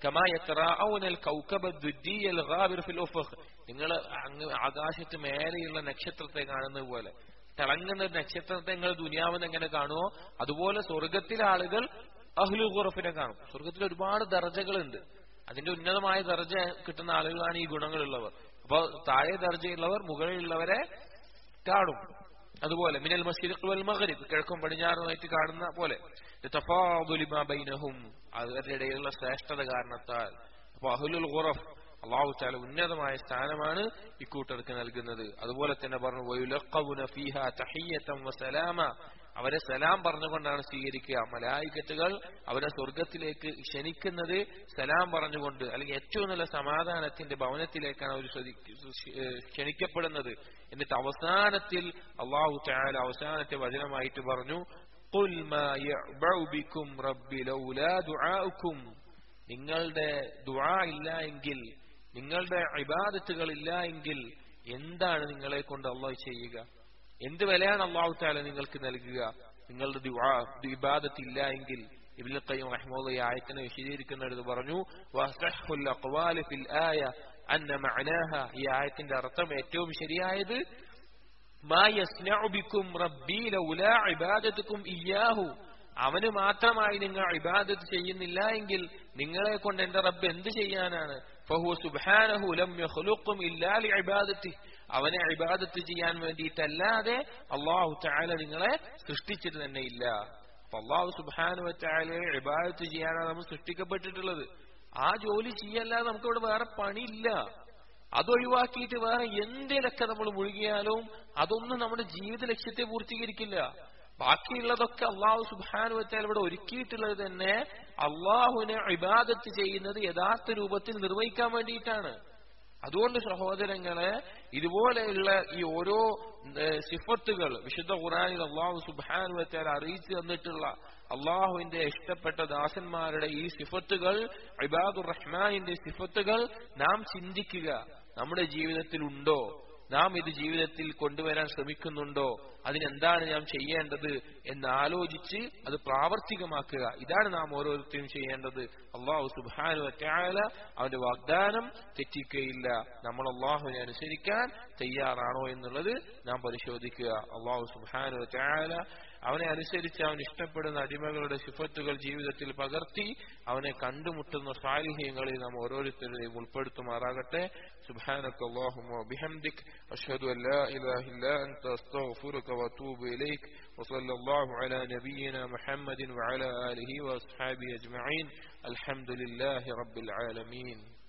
നിങ്ങൾ അങ്ങ് ആകാശത്ത് മേലെയുള്ള നക്ഷത്രത്തെ കാണുന്നത് പോലെ തിളങ്ങുന്ന ഒരു നക്ഷത്രത്തെ നിങ്ങൾ ദുനിയാവെന്ന് എങ്ങനെ കാണുമോ അതുപോലെ സ്വർഗത്തിലെ ആളുകൾ അഹ്ലു ഖുറഫിനെ കാണും സ്വർഗത്തിൽ ഒരുപാട് ദർജകളുണ്ട് അതിന്റെ ഉന്നതമായ ദർജ കിട്ടുന്ന ആളുകളാണ് ഈ ഗുണങ്ങളുള്ളവർ അപ്പൊ താഴെ ദർജയുള്ളവർ മുകളിലുള്ളവരെ കാണും അതുപോലെ മിനൽ മസ്ജിദ് വൽ മഗ്രിബ് കിഴക്കും പടിഞ്ഞാറുമായിട്ട് കാണുന്ന പോലെ തഫാദുലിമാ ബൈനഹും അവരുടെ ഇടയിലുള്ള ശ്രേഷ്ഠത കാരണത്താൽ അപ്പൊ അഹുലുൽ ഖുറഫ് അള്ളാഹു താല ഉന്നതമായ സ്ഥാനമാണ് ഇക്കൂട്ടർക്ക് നൽകുന്നത് അതുപോലെ തന്നെ പറഞ്ഞു വയുലഖവുന ഫീഹ തഹിയ്യതൻ വസലാമ അവരെ സലാം പറഞ്ഞുകൊണ്ടാണ് സ്വീകരിക്കുക മലായിക്കത്തുകൾ അവരെ സ്വർഗത്തിലേക്ക് ക്ഷണിക്കുന്നത് സലാം പറഞ്ഞുകൊണ്ട് അല്ലെങ്കിൽ ഏറ്റവും നല്ല സമാധാനത്തിന്റെ ഭവനത്തിലേക്കാണ് അവർ ക്ഷണിക്കപ്പെടുന്നത് എന്നിട്ട് അവസാനത്തിൽ അള്ളാഹു താല അവസാനത്തെ വചനമായിട്ട് പറഞ്ഞു قل ما يعبأ بكم ربي لولا دعاؤكم നിങ്ങളുടെ ദുആ ഇല്ല എങ്കിൽ നിങ്ങളുടെ ഇബാദത്തുകൾ ഇല്ല എങ്കിൽ എന്താണ് നിങ്ങളെ കൊണ്ട് അള്ളാഹു ചെയ്യുക എന്ത് വിലയാണ് അള്ളാഹു താല നിങ്ങൾക്ക് നൽകുക നിങ്ങളുടെ ദുആ ഇബാദത്ത് ഇല്ല എങ്കിൽ ഇബ്നുൽ ഖയ്യിം റഹ്മത്തുള്ളാഹി ഈ ആയത്തിനെ വിശദീകരിക്കുന്നിടത്ത് പറഞ്ഞു വസഹുൽ അഖ്വാലി ഫിൽ ആയ അന്ന മഅനാഹ ഈ ആയത്തിന്റെ അർത്ഥം ഏറ്റവും ശരിയായത് മാ യസ്നഉ ബിക്കും റബ്ബി ലൗലാ ഇബാദത്തുക്കും ഇയ്യാഹു അവന് മാത്രമായി നിങ്ങൾ ഇബാദത്ത് ചെയ്യുന്നില്ല എങ്കിൽ നിങ്ങളെ കൊണ്ട് എന്റെ റബ്ബ് എന്ത് ചെയ്യാനാണ് ഫഹു സുബ്ഹാനഹു ലം യഖ്ലുഖും ഇല്ലാ ലിഇബാദത്തി അവനെ ഇബാദത്ത് ചെയ്യാൻ വേണ്ടിയിട്ടല്ലാതെ അള്ളാഹു തആല നിങ്ങളെ സൃഷ്ടിച്ചിട്ട് തന്നെ ഇല്ല അപ്പൊ അള്ളാഹു സുബ്ഹാനഹു വതആലയെ ഇബാദത്ത് ചെയ്യാനാണ് നമ്മൾ സൃഷ്ടിക്കപ്പെട്ടിട്ടുള്ളത് ആ ജോലി ചെയ്യല്ലാതെ നമുക്കിവിടെ വേറെ പണിയില്ല അതൊഴിവാക്കിയിട്ട് വേറെ എന്തിലൊക്കെ നമ്മൾ മുഴുകിയാലും അതൊന്നും നമ്മുടെ ജീവിത ലക്ഷ്യത്തെ പൂർത്തീകരിക്കില്ല ബാക്കിയുള്ളതൊക്കെ അള്ളാഹു സുബാനു വെച്ചാൽ ഇവിടെ ഒരുക്കിയിട്ടുള്ളത് തന്നെ അള്ളാഹുവിനെ ഇബാദത്ത് ചെയ്യുന്നത് യഥാർത്ഥ രൂപത്തിൽ നിർവഹിക്കാൻ വേണ്ടിയിട്ടാണ് അതുകൊണ്ട് സഹോദരങ്ങളെ ഇതുപോലെയുള്ള ഈ ഓരോ സിഫത്തുകൾ വിശുദ്ധ ഖുറാനിൽ അള്ളാഹു സുബാനു വെച്ചാൽ അറിയിച്ചു തന്നിട്ടുള്ള അള്ളാഹുവിന്റെ ഇഷ്ടപ്പെട്ട ദാസന്മാരുടെ ഈ സിഫത്തുകൾ ഇബാദുർ റഹ്മാനിന്റെ സിഫത്തുകൾ നാം ചിന്തിക്കുക നമ്മുടെ ജീവിതത്തിൽ ഉണ്ടോ നാം ഇത് ജീവിതത്തിൽ കൊണ്ടുവരാൻ ശ്രമിക്കുന്നുണ്ടോ അതിനെന്താണ് നാം ചെയ്യേണ്ടത് എന്ന് ആലോചിച്ച് അത് പ്രാവർത്തികമാക്കുക ഇതാണ് നാം ഓരോരുത്തരും ചെയ്യേണ്ടത് അള്ളാഹു സുബാനു അറ്റാല അവന്റെ വാഗ്ദാനം തെറ്റിക്കുകയില്ല നമ്മൾ അള്ളാഹുവിനെ അനുസരിക്കാൻ തയ്യാറാണോ എന്നുള്ളത് നാം പരിശോധിക്കുക അള്ളാഹു സുബാനു അറ്റാല അവനെ അനുസരിച്ച് അവൻ ഇഷ്ടപ്പെടുന്ന അടിമകളുടെ സിഫത്തുകൾ ജീവിതത്തിൽ പകർത്തി അവനെ കണ്ടുമുട്ടുന്ന സാലിഹ്യങ്ങളിൽ നാം ഓരോരുത്തരുടെയും ഉൾപ്പെടുത്തുമാറാകട്ടെ സുബാനക്ക് അള്ളാഹുമോ ബിഹംദിക് അഷ്ഹദു അല്ലാ ഇലാഹ ഇല്ലാ അൻത അസ്തഗ്ഫിറുക വഅതൂബു ഇലൈക് وصلى الله على نبينا محمد وعلى آله وأصحابه أجمعين الحمد لله رب العالمين